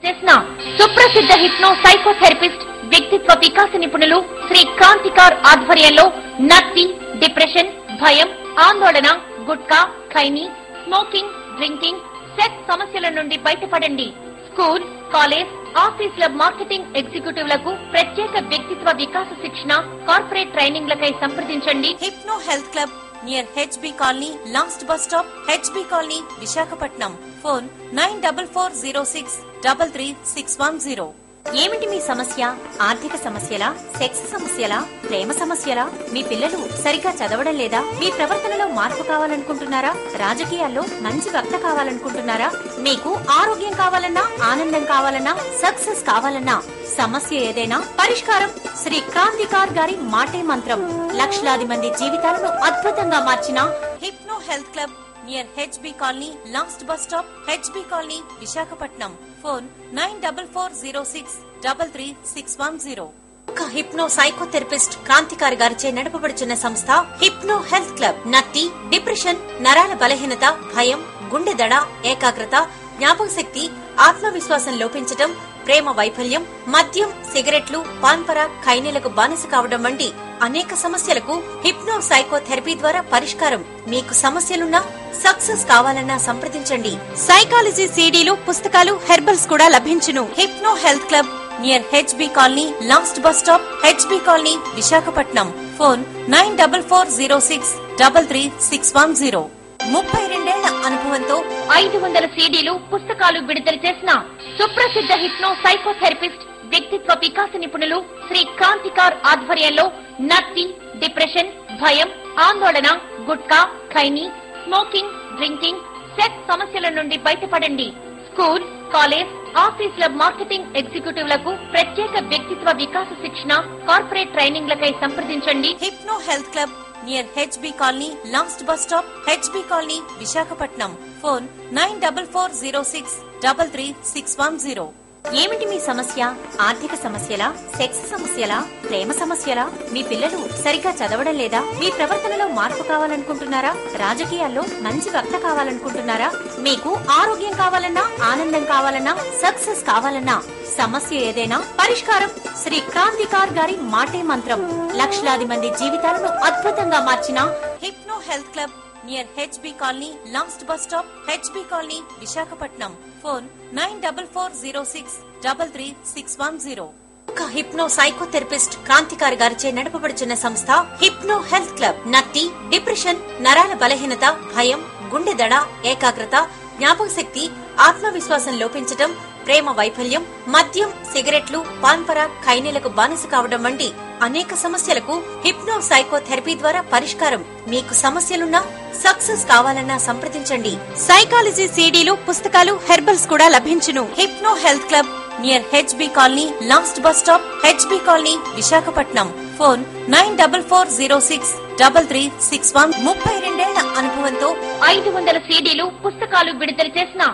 చేసిన సుప్రసిద్ధ హిప్నో సైకోథెరపిస్ట్ వ్యక్తిత్వ వికాస నిపుణులు శ్రీ క్రాంతికార్ ఆధ్వర్యంలో నత్తి డిప్రెషన్ భయం ఆందోళన gutka khaini smoking drinking sex సమస్యల నుండి బయటపడండి స్కూల్ కాలేజ్ ఆఫీసుల మార్కెటింగ్ ఎగ్జిక్యూటివ్లకు ప్రత్యేక వ్యక్తిత్వ వికాస శిక్షణ కార్పొరేట్ ట్రైనింగ్లకై సంప్రదించండి hypno health club near HB colony last bus stop HB colony Visakhapatnam phone nine double four zero six double three six one zero ఏమిటి మీ సమస్య ఆర్థిక సమస్యలా సెక్స్ సమస్యలా ప్రేమ సమస్యలా మీ పిల్లలు సరిగా చదవడం లేదా మీ ప్రవర్తనలో మార్పు కావాలనుకుంటున్నారా రాజకీయాల్లో మంచి వక్త కావాలనుకుంటున్నారా మీకు ఆరోగ్యం కావాలన్నా ఆనందం కావాలన్నా సక్సెస్ కావాలన్నా సమస్య ఏదైనా పరిష్కారం శ్రీ క్రాంతికార్ గారి మాటే మంత్రం లక్షలాది మంది జీవితాలను అద్భుతంగా మార్చిన hypno health club near HB colony last bus stop HB colony Visakhapatnam phone nine double four zero six double three six one zero ఒక హిప్నో సైకోథెరపిస్ట్ క్రాంతికారి గారిచే నడపబడుచున్న సంస్థ హిప్నో హెల్త్ క్లబ్ నత్తి డిప్రెషన్ నరాల బలహీనత భయం గుండె దడ ఏకాగ్రత జ్ఞాపక శక్తి ఆత్మవిశ్వాసం లోపించటం ప్రేమ వైఫల్యం మద్యం సిగరెట్లు పాన్పర ఖైనీలకు బానిస కావడం వంటి అనేక సమస్యలకు హిప్నో సైకోథెరపీ ద్వారా పరిష్కారం మీకు సమస్యలున్నా సక్సెస్ కావాలన్నా సంప్రదించండి సైకాలజీ సీడీలు పుస్తకాలు హెర్బల్స్ కూడా లభించును hypno health club near HB colony last bus stop HB colony Visakhapatnam phone nine double four zero six double three six one zero ముప్పై రెండేళ్ల అనుభవంతో ఐదు వందల సీడీలు పుస్తకాలు విడుదల చేసిన సుప్రసిద్ధ హిప్నో సైకోథెరపిస్ట్ వ్యక్తిత్వ వికాస నిపుణులు శ్రీ క్రాంతికార్ ఆధ్వర్యంలో నత్తి డిప్రెషన్ భయం ఆందోళన gutka khaini smoking drinking sex సమస్యల నుండి బయటపడండి స్కూల్ కాలేజ్ ఆఫీసుల మార్కెటింగ్ ఎగ్జిక్యూటివ్లకు ప్రత్యేక వ్యక్తిత్వ వికాస శిక్షణ కార్పొరేట్ ట్రైనింగ్లకై సంప్రదించండి hypno health club near HB colony last bus stop HB colony Visakhapatnam phone nine double four zero six double three six one zero ఏమిటి మీ సమస్య ఆర్థిక సమస్యలా సెక్స్ సమస్యలా ప్రేమ సమస్యలా మీ పిల్లలు సరిగా చదవడం లేదా మీ ప్రవర్తనలో మార్పు కావాలనుకుంటున్నారా రాజకీయాల్లో మంచి వక్త కావాలనుకుంటున్నారా మీకు ఆరోగ్యం కావాలన్నా ఆనందం కావాలన్నా సక్సెస్ కావాలన్నా సమస్య ఏదైనా పరిష్కారం శ్రీ క్రాంతికార్ గారి మాటే మంత్రం లక్షలాది మంది జీవితాలను అద్భుతంగా మార్చిన hypno health club near HB colony last bus stop HB colony Visakhapatnam phone nine double four zero six double three six one zero ఒక హిప్నో సైకోథెరపిస్ట్ క్రాంతికారి గారిచే నడపబడుచున్న సంస్థ హిప్నో హెల్త్ క్లబ్ నత్తి డిప్రెషన్ నరాల బలహీనత భయం గుండె దడ ఏకాగ్రత జ్ఞాపక శక్తి ఆత్మవిశ్వాసం లోపించటం ప్రేమ వైఫల్యం మద్యం సిగరెట్లు పాన్పర ఖైనీలకు బానిస కావడం వంటి అనేక సమస్యలకు హిప్నో సైకోథెరపీ ద్వారా పరిష్కారం మీకు సమస్యలున్నా సక్సెస్ కావాలన్నా సంప్రదించండి సైకాలజీ సీడీలు పుస్తకాలు హెర్బల్స్ కూడా లభించును hypno health club near HB colony last bus stop HB colony Visakhapatnam phone nine double four zero six double three six one ముప్పై రెండేళ్ల అనుభవంతో ఐదు వందల సీడీలు పుస్తకాలు విడుదల చేసిన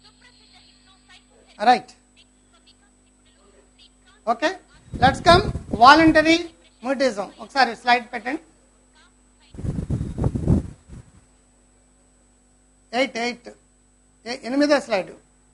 right okay let's come voluntary mutism ఒకసారి స్లైడ్ పెట్టండి ఎయిట్ ఎయిట్ ఎనిమిదో స్లైడ్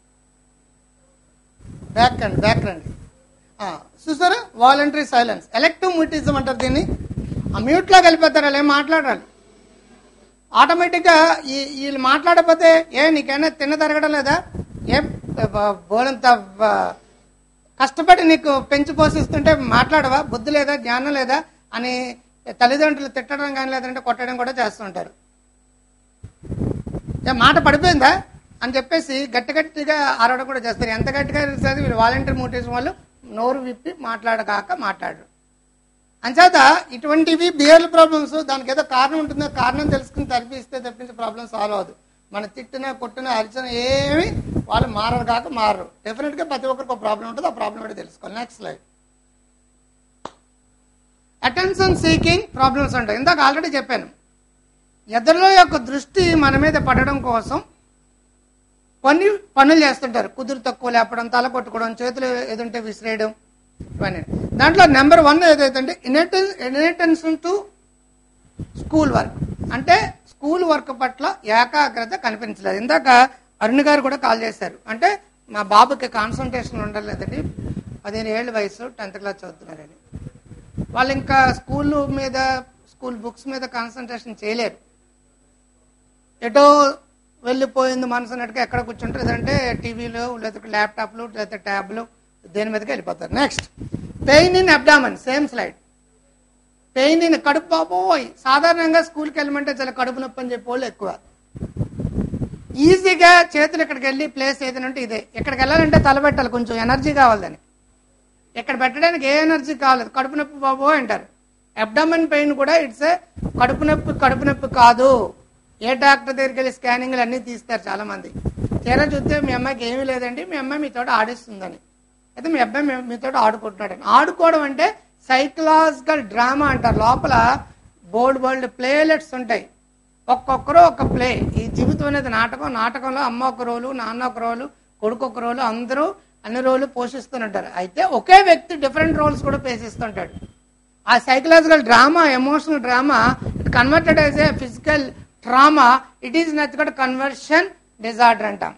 బ్యాక్ అండి బ్యాక్ రండి ఆ, చూసారా వాలంటరీ సైలెన్స్ ఎలక్టివ్ మ్యూటిజం అంటారు దీన్ని ఆ మ్యూట్లో కలిపేస్తారు వాళ్ళు ఏం మాట్లాడాలి ఆటోమేటిక్గా ఈ వీళ్ళు మాట్లాడకపోతే ఏ నీకైనా తిన్న తరగడం లేదా ఏం బ- బోలంత బ- కష్టపడి నీకు పెంచి పోషిస్తుంటే మాట్లాడవా బుద్ధి లేదా జ్ఞానం లేదా అని తల్లిదండ్రులు తిట్టడం కానీ లేదంటే కొట్టడం కూడా చేస్తుంటారు ఏ మాట పడిపోయిందా అని చెప్పేసి గట్టి గట్టిగా అరవడం కూడా చేస్తారు ఎంత గట్టిగా అరిస్తే వీళ్ళు వాలంటీర్ మోటివేషన్ వాళ్ళు నోరు విప్పి మాట్లాడగాక మాట్లాడరు అంచేత ఇటువంటివి బిహేవియర్ ప్రాబ్లమ్స్ దానికి ఏదో కారణం ఉంటుందో కారణం తెలుసుకుని తరిపిస్తే తప్పించి ప్రాబ్లం సాల్వ్ అవ్వదు మన తిట్టిన కొట్టిన అరిచిన ఏమి వాళ్ళు మారరు కాక మారరు డెఫినెట్ గా ప్రతి ఒక్కరికి ఒక ప్రాబ్లం ఉంటుంది ఆ ప్రాబ్లం కూడా తెలుసుకోవాలి next slide attention seeking problems ఉంటాయి ఇందాక ఆల్రెడీ చెప్పాను ఎదరిలో యొక్క దృష్టి మన మీద పడడం కోసం కొన్ని పనులు చేస్తుంటారు కుదురు తక్కువ లేపడం తల కొట్టుకోవడం చేతులు ఏదంటే విసిరేయడం ఇవన్నీ దాంట్లో నెంబర్ వన్ ఏదైతే ఇనటెన్ ఇనటెన్షన్ టు స్కూల్ వర్క్ అంటే స్కూల్ వర్క్ పట్ల ఏకాగ్రత కనిపించలేదు ఇందాక అరుణ్ గారు కూడా కాల్ చేశారు అంటే మా బాబుకి కాన్సన్ట్రేషన్ ఉండలేదండి పదిహేను ఏళ్ళ వయసు టెన్త్ క్లాస్ చదువుతున్నారని వాళ్ళు ఇంకా స్కూల్ మీద స్కూల్ బుక్స్ మీద కాన్సన్ట్రేషన్ చేయలేరు ఎటో వెళ్ళిపోయింది మనసు అన్నట్టుగా ఎక్కడ కూర్చుంటారు అంటే టీవీలో లేకపోతే ల్యాప్టాప్లు లేకపోతే ట్యాబ్లు దేని మీదకి వెళ్ళిపోతారు next pain in abdomen same slide pain in కడుపు బాబోయ్ సాధారణంగా స్కూల్కి వెళ్ళమంటే చాలా కడుపు నొప్పి అని చెప్పే వాళ్ళు ఎక్కువ ఈజీగా చేతులు ఇక్కడికి వెళ్ళి ప్లేస్ ఏదైనా ఉంటే ఇదే ఇక్కడికి వెళ్ళాలంటే తలబెట్టాలి కొంచెం ఎనర్జీ కావాలి దానికి ఇక్కడ పెట్టడానికి ఏ ఎనర్జీ కావాలి కడుపు నొప్పి బాబో అంటారు అబ్డమన్ పెయిన్ కూడా ఇట్స్ ఏ కడుపు నొప్పి కడుపు నొప్పి కాదు ఏ డాక్టర్ దగ్గరికి వెళ్ళి స్కానింగ్లు అన్నీ తీస్తారు చాలా మంది తీరా చూస్తే మీ అమ్మాయికి ఏమీ లేదండి మీ అమ్మాయి మీతో ఆడిస్తుందని అయితే మీ అబ్బాయి మీ- మీతో ఆడుకుంటున్నాడు ఆడుకోవడం అంటే సైకలాజికల్ డ్రామా అంటారు లోపల బోల్డ్ బోల్డ్ ప్లేలెట్స్ ఉంటాయి ఒక్కొక్కరు ఒక ప్లే ఈ జీవితం అనేది నాటకం నాటకంలో అమ్మ ఒక రోలు నాన్న ఒక రోలు కొడుకు ఒక రోలు అందరూ అన్ని రోలు పోషిస్తుంటారు అయితే ఒకే వ్యక్తి డిఫరెంట్ రోల్స్ కూడా పోషిస్తుంటాడు ఆ psychological drama emotional drama it converted as a physical trauma it is nothing conversion disorder అంటాం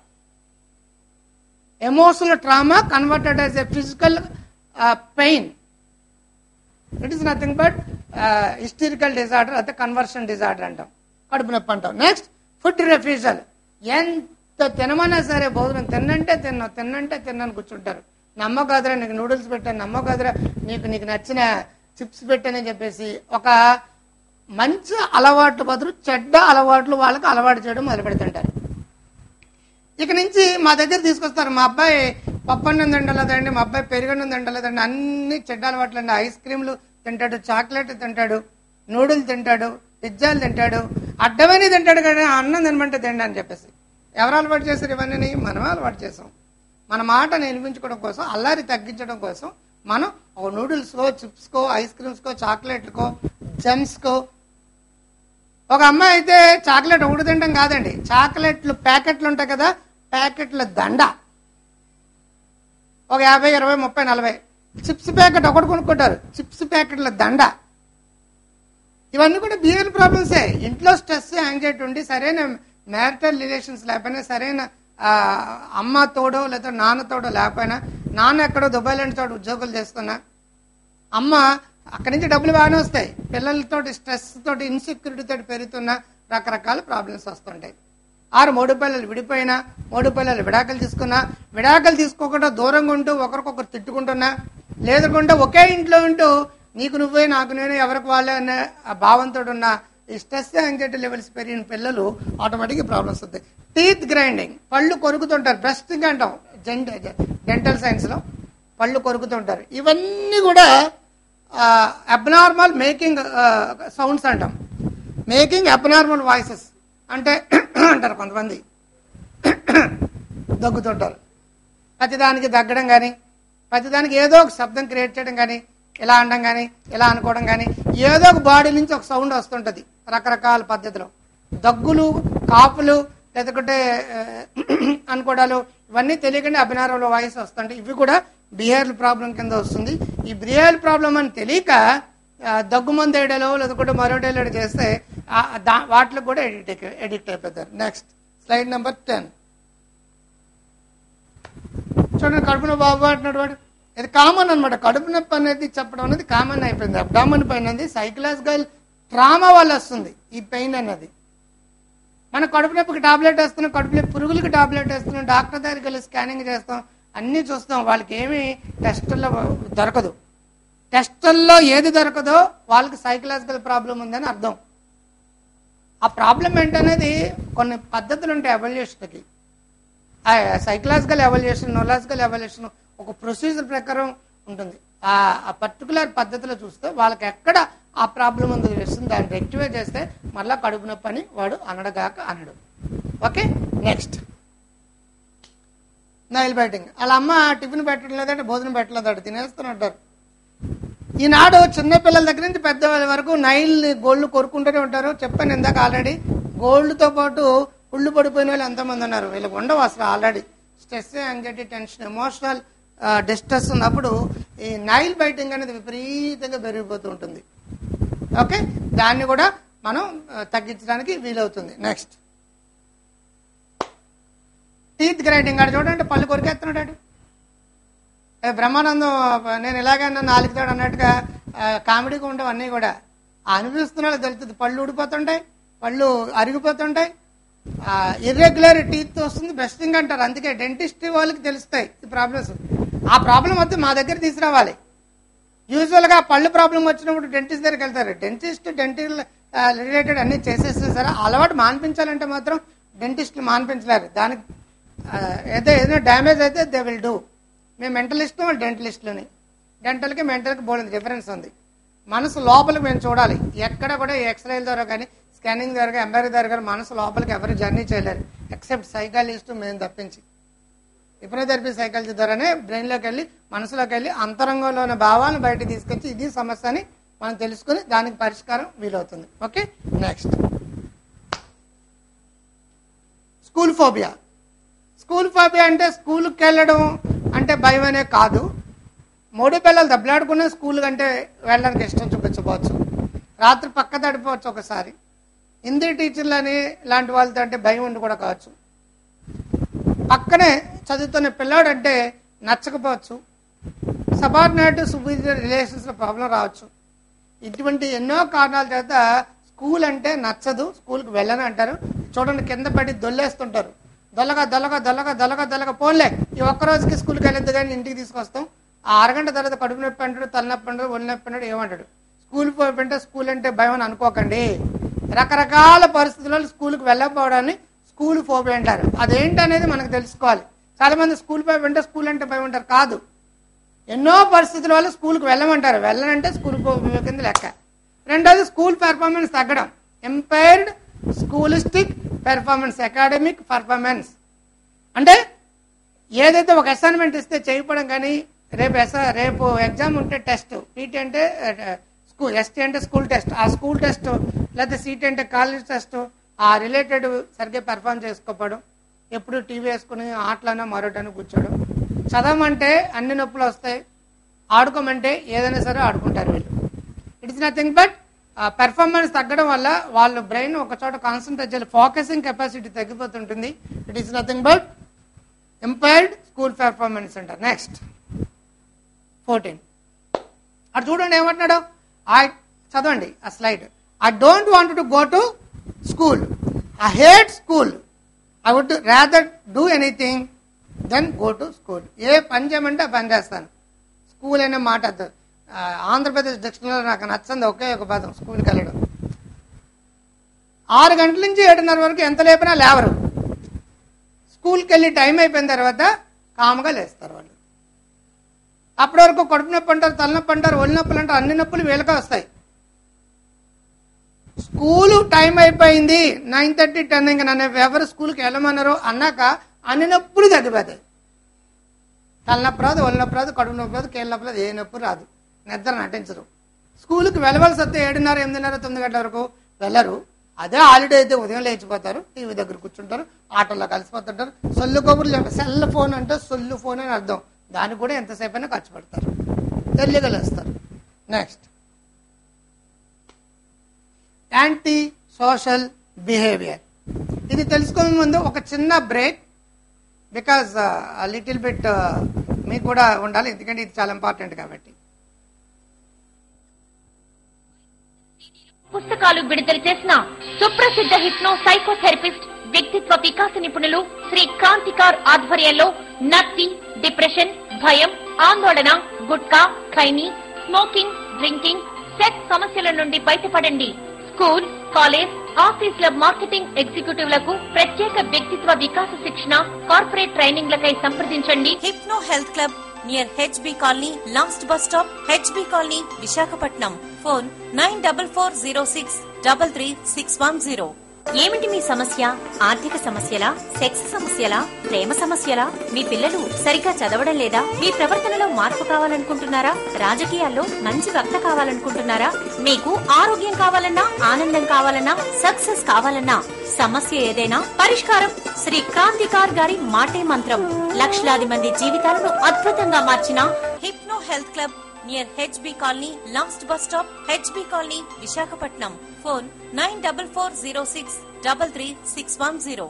emotional trauma converted as a physical pain it is nothing but hysterical disorder అయితే కన్వర్షన్ డిజార్డర్ అంటాం కడుపు నొప్పి అంటాం next food refusal ఎంత తినమన్నా సరే భోజనం తిన్నంటే తిన్నావు తిన్నంటే తిన్నాను కూర్చుంటారు నమ్మ కాదురా నీకు నూడిల్స్ పెట్టాను నమ్మ కాదురా నీకు నీకు నచ్చిన చిప్స్ పెట్టానని చెప్పేసి ఒక మంచి అలవాట్లు బదులు చెడ్డ అలవాట్లు వాళ్ళకి అలవాటు చేయడం మొదలు పెడుతుంటారు ఇక నుంచి మా దగ్గర తీసుకొస్తారు మా అబ్బాయి పప్పన్నం తింటలేదండి మా అబ్బాయి పెరుగన్నం తింటలేదండి అన్ని చెడ్డ అలవాట్లు అండి ఐస్ క్రీమ్లు తింటాడు చాక్లెట్ తింటాడు నూడిల్ తింటాడు పిజ్జాలు తింటాడు అడ్డమని తింటాడు కానీ అన్నం తినమంటే తిండి అని చెప్పేసి ఎవరు అలవాటు చేశారు ఇవన్నీ మనమే అలవాటు చేసాం మన మాట నిలిపించుకోవడం కోసం అల్లారి తగ్గించడం కోసం మనం ఒక నూడిల్స్కో చిప్స్కో ఐస్ క్రీమ్స్కో చాక్లెట్కో జెమ్స్కో ఒక అమ్మాయి అయితే చాక్లెట్ ఒకటి తినడం కాదండి చాక్లెట్లు ప్యాకెట్లు ఉంటాయి కదా ప్యాకెట్ల దండ ఒక యాభై ఇరవై ముప్పై నలభై చిప్స్ ప్యాకెట్ ఒకటి కొనుక్కుంటారు చిప్స్ ప్యాకెట్ల దండ ఇవన్నీ కూడా బిహేవియర్ ప్రాబ్లమ్సే ఇంట్లో స్ట్రెస్ యాంగ్జైటీ ఉండి సరైన మ్యారిటల్ రిలేషన్స్ లేకపోయినా సరైన ఆ, అమ్మ తోడో లేదా నాన్న తోడో లేకపోయినా నాన్న ఎక్కడో దుబాయ్ లాంటి చోట ఉద్యోగాలు చేస్తున్నా అమ్మ అక్కడి నుంచి డబ్బులు బాగానే వస్తాయి పిల్లలతో స్ట్రెస్ తోటి ఇన్సెక్యూరిటీ తోటి పెరుగుతున్న రకరకాల ప్రాబ్లమ్స్ వస్తుంటాయి ఆరు మూడు పిల్లలు విడిపోయినా మూడు పిల్లలు విడాకులు తీసుకున్నా విడాకులు తీసుకోకుండా దూరంగా ఉంటూ ఒకరికొకరు తిట్టుకుంటున్నా లేదుకుంటే ఒకే ఇంట్లో ఉంటూ నీకు నువ్వే నాకు నేను ఎవరికి వాళ్ళే అనే ఆ భావంతో ఉన్న ఈ స్ట్రెస్ యాంగ్జైటీ లెవెల్స్ పెరిగిన పిల్లలు ఆటోమేటిక్గా ప్రాబ్లమ్స్ వస్తాయి టీత్ గ్రైండింగ్ పళ్ళు కొరుకుతుంటారు బ్రెస్టింగ్ అంటాం డెంటల్ సైన్స్లో పళ్ళు కొరుకుతుంటారు ఇవన్నీ కూడా అబ్నార్మల్ మేకింగ్ సౌండ్స్ అంటాం మేకింగ్ అబ్నార్మల్ వాయిసెస్ అంటే అంటారు కొంతమంది దగ్గుతుంటారు ప్రతిదానికి దగ్గడం కానీ ప్రతిదానికి ఏదో ఒక శబ్దం క్రియేట్ చేయడం కానీ ఇలా అనడం కానీ ఇలా అనుకోవడం కానీ ఏదో ఒక బాడీ నుంచి ఒక సౌండ్ వస్తుంటుంది రకరకాల పద్ధతిలో దగ్గులు కాపులు లేకపోతే ఆ, అనుకోవడాలు ఇవన్నీ తెలియకుండా అభినారంలో వాయిస్ వస్తుంటాయి ఇవి కూడా బిహేవియర్ ప్రాబ్లం కింద వస్తుంది ఈ బిహేవియర్ ప్రాబ్లం అని తెలియక ఆ, దగ్గు మందు వేయడాలో లేకపోతే మరో డేలో చేస్తే ఆ, దా- వాటిలో కూడా ఎడిక్ట్ ఎడిక్ట్ అయిపోతారు నెక్స్ట్ స్లైడ్ నెంబర్ టెన్ చూడండి కడుపు నొప్పి బాబు అంటున్నాడు వాడు ఇది కామన్ అనమాట కడుపు నొప్పి అనేది చెప్పడం అనేది కామన్ అయిపోయింది అబ్డామన్ పెయిన్ అనేది సైకలాజికల్ ట్రామా వల్ల వస్తుంది ఈ పెయిన్ అన్నది మన కడుపు నొప్పికి టాబ్లెట్ వేస్తున్నాం కడుపు నొప్పి పురుగులకి టాబ్లెట్ వేస్తున్నాం డాక్టర్ దగ్గరికి వెళ్ళి స్కానింగ్ చేస్తాం అన్నీ చూస్తాం వాళ్ళకి ఏమీ టెస్టుల్లో దొరకదు టెస్టుల్లో ఏది దొరకదో వాళ్ళకి సైకలాజికల్ ప్రాబ్లం ఉందని అర్థం ఆ ప్రాబ్లం ఏంటనేది కొన్ని పద్ధతులు ఉంటాయి ఎవల్యూషన్కి ఆ సైకలాజికల్ ఎవల్యూషన్ నొలాజికల్ ఎవల్యూషన్ ఒక ప్రొసీజర్ ప్రకారం ఉంటుంది ఆ ఆ పర్టికులర్ పద్ధతిలో చూస్తే వాళ్ళకి ఎక్కడ ఆ ప్రాబ్లం ఉందో తెలుస్తుంది దాన్ని రెక్టిఫై చేస్తే మళ్ళీ కడుపు నొప్పి అని వాడు అనడగాక అనడు ఓకే నెక్స్ట్ నైల్ బ్యాటింగ్ వాళ్ళ అమ్మ టిఫిన్ పెట్టడం లేదంటే భోజనం పెట్టలేదంట తినేస్తున్నట్టారు ఈనాడు చిన్న పిల్లల దగ్గర నుంచి పెద్ద వరకు నైల్ గోల్డ్ కొరుకుంటూనే ఉంటారు చెప్పాను ఇందాక ఆల్రెడీ గోల్డ్తో పాటు ఉళ్ళు పడిపోయిన వాళ్ళు ఎంతమంది ఉన్నారు వీళ్ళకి ఉండవు అసలు already stress anxiety tension emotional distress ఉన్నప్పుడు ఈ నైల్ బైటింగ్ అనేది విపరీతంగా పెరిగిపోతూ ఉంటుంది ఓకే దాన్ని కూడా మనం ఆ, తగ్గించడానికి వీలవుతుంది నెక్స్ట్ టీత్ గ్రైండింగ్ ఆడు చూడండి పళ్ళు కొరికేస్తున్నాడు ఆడు ఏ బ్రహ్మానందం నేను ఇలాగైనా నాలుగుతాడు అన్నట్టుగా ఆ, కామెడీగా ఉండవు అన్నీ కూడా ఆ అనిపిస్తున్నాడు తెలుస్తుంది పళ్ళు ఊడిపోతుంటాయి పళ్ళు అరిగిపోతుంటాయి ఇర్రెగ్యులర్ టీత్ వస్తుంది బ్రషింగ్ అంటారు అందుకే డెంటిస్ట్ వాళ్ళకి తెలుస్తాయి ఈ ప్రాబ్లమ్స్ ఆ ప్రాబ్లం వస్తే మా దగ్గర తీసుకురావాలి యూజువల్గా పళ్ళు ప్రాబ్లం వచ్చినప్పుడు డెంటిస్ట్ దగ్గరికి వెళ్తారు డెంటిస్ట్ డెంటల్ రిలేటెడ్ అన్ని చేసేస్తే సరే అలవాటు మాన్పించాలంటే మాత్రం డెంటిస్ట్లు మాన్పించలేరు దానికి ఆ, ఏదో ఏదైనా డ్యామేజ్ అయితే దే విల్ డూ మేము మెంటలిస్ట్ వాళ్ళు డెంటలిస్టులని డెంటల్కి మెంటల్కి బోల్డ్ డిఫరెన్స్ ఉంది మనసు లోపలికి మేము చూడాలి ఎక్కడ కూడా ఎక్స్రేల ద్వారా కానీ స్కానింగ్ ద్వారా ఎంఆర్ఐ ద్వారా కానీ మనసు లోపలికి ఎవరు జర్నీ చేయలేరు ఎక్సెప్ట్ సైకాలజిస్ట్ మేము తప్పించి హిప్నోథెరపీ సైకాలజీ ద్వారానే బ్రెయిన్లోకి వెళ్ళి మనసులోకి వెళ్ళి అంతరంగంలో ఉన్న భావాలను బయట తీసుకొచ్చి ఇది సమస్య అని మనం తెలుసుకుని దానికి పరిష్కారం వీలవుతుంది okay next school phobia school phobia అంటే స్కూల్కి వెళ్ళడం అంటే భయం అనే కాదు మూడు పిల్లలు దెబ్బలాడుకునే స్కూల్ కంటే వెళ్ళడానికి ఇష్టం చూపించవచ్చు రాత్రి పక్క తడిపోవచ్చు ఒకసారి హిందీ టీచర్లని ఇలాంటి వాళ్ళతో అంటే భయం ఉండి కూడా కావచ్చు పక్కనే చదువుతున్న పిల్లాడు అంటే నచ్చకపోవచ్చు సబార్డినేట్ సుపీరియర్ రిలేషన్స్ లో ప్రాబ్లం రావచ్చు ఇటువంటి ఎన్నో కారణాల చేత స్కూల్ అంటే నచ్చదు స్కూల్కి వెళ్ళని అంటారు చూడండి కింద పడి దొల్లేస్తుంటారు దొల్లగా దొల్లగా దొల్లగా దొల్లగా దొల్లగా పోన్లే ఈ ఒక్క రోజుకి స్కూల్కి వెళ్ళొద్దు కానీ ఇంటికి తీసుకొస్తాం ఆ అరగంట తర్వాత కడుపు నొప్పి అంటాడు తలనొప్పి అంటాడు ఒళ్ళు నొప్పి అంటాడు ఏమంటాడు స్కూల్ పోయి అంటే స్కూల్ అంటే భయం అని అనుకోకండి రకరకాల పరిస్థితుల్లో స్కూల్కి వెళ్ళకపోవడాన్ని స్కూల్ ఫోబియా అంటారు అదేంటి అనేది మనకు తెలుసుకోవాలి చాలా మంది స్కూల్ పోయి అంటే స్కూల్ అంటే భయం అంటారు కాదు ఎన్నో పరిస్థితుల వల్ల స్కూల్కి వెళ్ళమంటారు వెళ్ళనంటే స్కూల్ ఫోబియా కింద లెక్క రెండోది స్కూల్ పెర్ఫార్మెన్స్ తగ్గడం impaired scholastic performance academic performance అంటే ఏదైతే ఒక అసైన్మెంట్ ఇస్తే చేయకపోవడం కానీ రేపు ఎస్ రేపు ఎగ్జామ్ ఉంటే టెస్ట్ పీటీ అంటే స్కూల్ ఎస్టీ అంటే స్కూల్ టెస్ట్ ఆ స్కూల్ టెస్ట్ లేకపోతే సీటీ అంటే కాలేజ్ టెస్ట్ ఆ రిలేటెడ్ సరిగ్గా పెర్ఫామ్ చేసుకోకపోవడం ఎప్పుడు టీవీ వేసుకుని ఆటలనో మరొకటనో కూర్చోవడం చదవమంటే అన్ని నొప్పులు వస్తాయి ఆడుకోమంటే ఏదైనా సరే ఆడుకుంటారు వీళ్ళు it is nothing but performance తగ్గడం వల్ల వాళ్ళ బ్రెయిన్ ఒక చోట కాన్సన్ట్రేట్ చేయాలి ఫోకసింగ్ కెపాసిటీ తగ్గిపోతుంటుంది it is nothing but impaired school performance అంటారు నెక్స్ట్ ఫోర్టీన్ అటు చూడండి ఏమంటున్నాడు ఐ చదవండి ఆ slide I don't want to go to school I hate school I would rather do anything then go to school ఏ పని చేయమంటే ఆ పని చేస్తాను స్కూల్ అనే మాట వద్దు. ఆ, ఆంధ్రప్రదేశ్ డిక్షనరీలో నాకు నచ్చంది ఒకే ఒక పదం స్కూల్కి వెళ్ళడం ఆరు గంటల నుంచి ఏడున్నర వరకు ఎంత లేపినా లేవరు స్కూల్కి వెళ్ళి టైం అయిపోయిన తర్వాత కామ్గా లేస్తారు వాళ్ళు అప్పటి వరకు కడుపు నొప్పి అంటారు తలనొప్పి అంటారు ఒళ్ళు నొప్పులు అంటారు అన్ని నొప్పులు వీళ్ళకే వస్తాయి స్కూలు టైం అయిపోయింది నైన్ థర్టీ టెన్ ఇంకా నన్ను ఎవరు స్కూల్కి వెళ్ళమన్నారో అన్నాక అన్ని నొప్పులు తగ్గిపోతాయి తలనొప్పి రాదు ఒళ్ళు నొప్పి రాదు కడుపు నొప్పి రాదు కీళ్ళ నొప్పి రాదు ఏ నొప్పి రాదు నిద్ర నటించరు స్కూల్కి వెళ్ళవలసి వస్తే ఏడున్నర ఎనిమిదిన్నర తొమ్మిది గంటల వరకు వెళ్ళరు అదే హాలిడే అయితే ఉదయం లేచిపోతారు టీవీ దగ్గర కూర్చుంటారు ఆటల్లో కలిసిపోతుంటారు సొల్లు కబుర్లు చెప్ప- సెల్ ఫోన్ అంటే సొల్లు ఫోన్ అని అర్థం దానికి కూడా ఎంతసేపు అయినా ఖర్చు పెడతారు ఎర్లీగా లేస్తారు నెక్స్ట్ యాంటీ సోషల్ బిహేవియర్ ఇది తెలుసుకునే ముందు ఒక చిన్న బ్రేక్ బికాజ్ లిటిల్ బిట్ మీకు కూడా ఉండాలి ఎందుకంటే ఇది చాలా ఇంపార్టెంట్ కాబట్టి పుస్తకాలు విడుదల చేసిన సుప్రసిద్ధ హిప్నో సైకోథెరపిస్ట్ వ్యక్తిత్వ వికాస నిపుణులు శ్రీ క్రాంతికార్ ఆధ్వర్యంలో నత్తి డిప్రెషన్ భయం ఆందోళన gutka khaini smoking drinking sex సమస్యల నుండి బయటపడండి స్కూల్ కాలేజ్ ఆఫీసుల మార్కెటింగ్ ఎగ్జిక్యూటివ్లకు ప్రత్యేక వ్యక్తిత్వ వికాస శిక్షణ కార్పొరేట్ ట్రైనింగ్లకై సంప్రదించండి hypno health club near HB colony last bus stop HB colony Visakhapatnam phone nine double four zero six double three six one zero ఏమిటి మీ సమస్య ఆర్థిక సమస్యలా సెక్స్ సమస్యలా ప్రేమ సమస్యలా మీ పిల్లలు సరిగా చదవడం లేదా మీ ప్రవర్తనలో మార్పు కావాలనుకుంటున్నారా రాజకీయాల్లో మంచి వక్త కావాలనుకుంటున్నారా మీకు ఆరోగ్యం కావాలన్నా ఆనందం కావాలన్నా సక్సెస్ కావాలన్నా సమస్య ఏదైనా పరిష్కారం శ్రీ క్రాంతికార్ గారి మాటే మంత్రం లక్షలాది మంది జీవితాలను అద్భుతంగా మార్చిన hypno health club near HB colony last bus stop HB colony Visakhapatnam phone nine double four zero six double three six one zero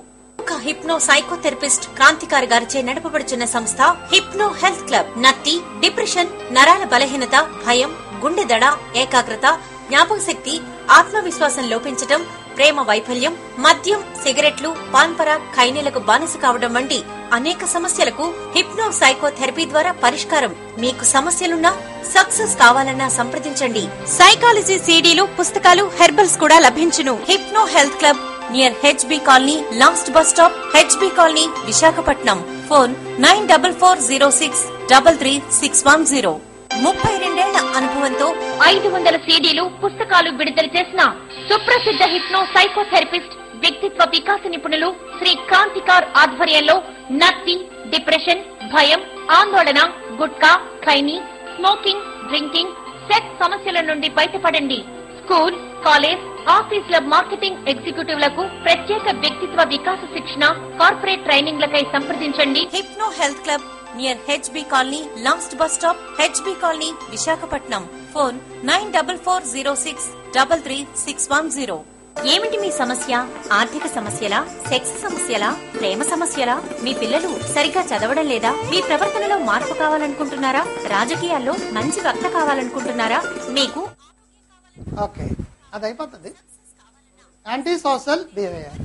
ఒక హిప్నో సైకోథెరపిస్ట్ క్రాంతికారి గారిచే నడపబడుచున్న సంస్థ హిప్నో హెల్త్ క్లబ్ నత్తి డిప్రెషన్ నరాల బలహీనత భయం గుండె దడ ఏకాగ్రత జ్ఞాపక శక్తి ఆత్మవిశ్వాసం లోపించటం ప్రేమ వైఫల్యం మద్యం సిగరెట్లు పాన్పర ఖైనీలకు బానిస కావడం వంటి అనేక సమస్యలకు హిప్నో సైకోథెరపీ ద్వారా పరిష్కారం మీకు సమస్యలున్నా సక్సెస్ కావాలన్నా సంప్రదించండి సైకాలజీ సీడీలు పుస్తకాలు హెర్బల్స్ కూడా లభించును hypno health club near HB colony last bus stop HB colony Visakhapatnam phone nine double four zero six double three six one zero ముప్పై రెండేళ్ల అనుభవంతో ఐదు వందల సీడీలు పుస్తకాలు విడుదల చేసిన సుప్రసిద్ధ హిప్నో సైకోథెరపిస్ట్ వ్యక్తిత్వ వికాస నిపుణులు శ్రీ క్రాంతికార్ ఆధ్వర్యంలో నత్తి డిప్రెషన్ భయం ఆందోళన gutka khaini smoking drinking sex సమస్యల నుండి బయటపడండి స్కూల్ కాలేజ్ ఆఫీసుల మార్కెటింగ్ ఎగ్జిక్యూటివ్లకు ప్రత్యేక వ్యక్తిత్వ వికాస శిక్షణ కార్పొరేట్ ట్రైనింగ్లకై సంప్రదించండి hypno health club near HB colony last bus stop HB colony Visakhapatnam phone nine double four zero six double three six one zero ఏమిటి మీ సమస్య ఆర్థిక సమస్యలా సెక్స్ సమస్యలా ప్రేమ సమస్యలా మీ పిల్లలు సరిగ్గా చదవడం లేదా మీ ప్రవర్తనలో మార్పు కావాలనుకుంటున్నారా రాజకీయాల్లో మంచి వక్త కావాలనుకుంటున్నారా మీకు ఓకే అది అయిపోతుంది anti social behaviour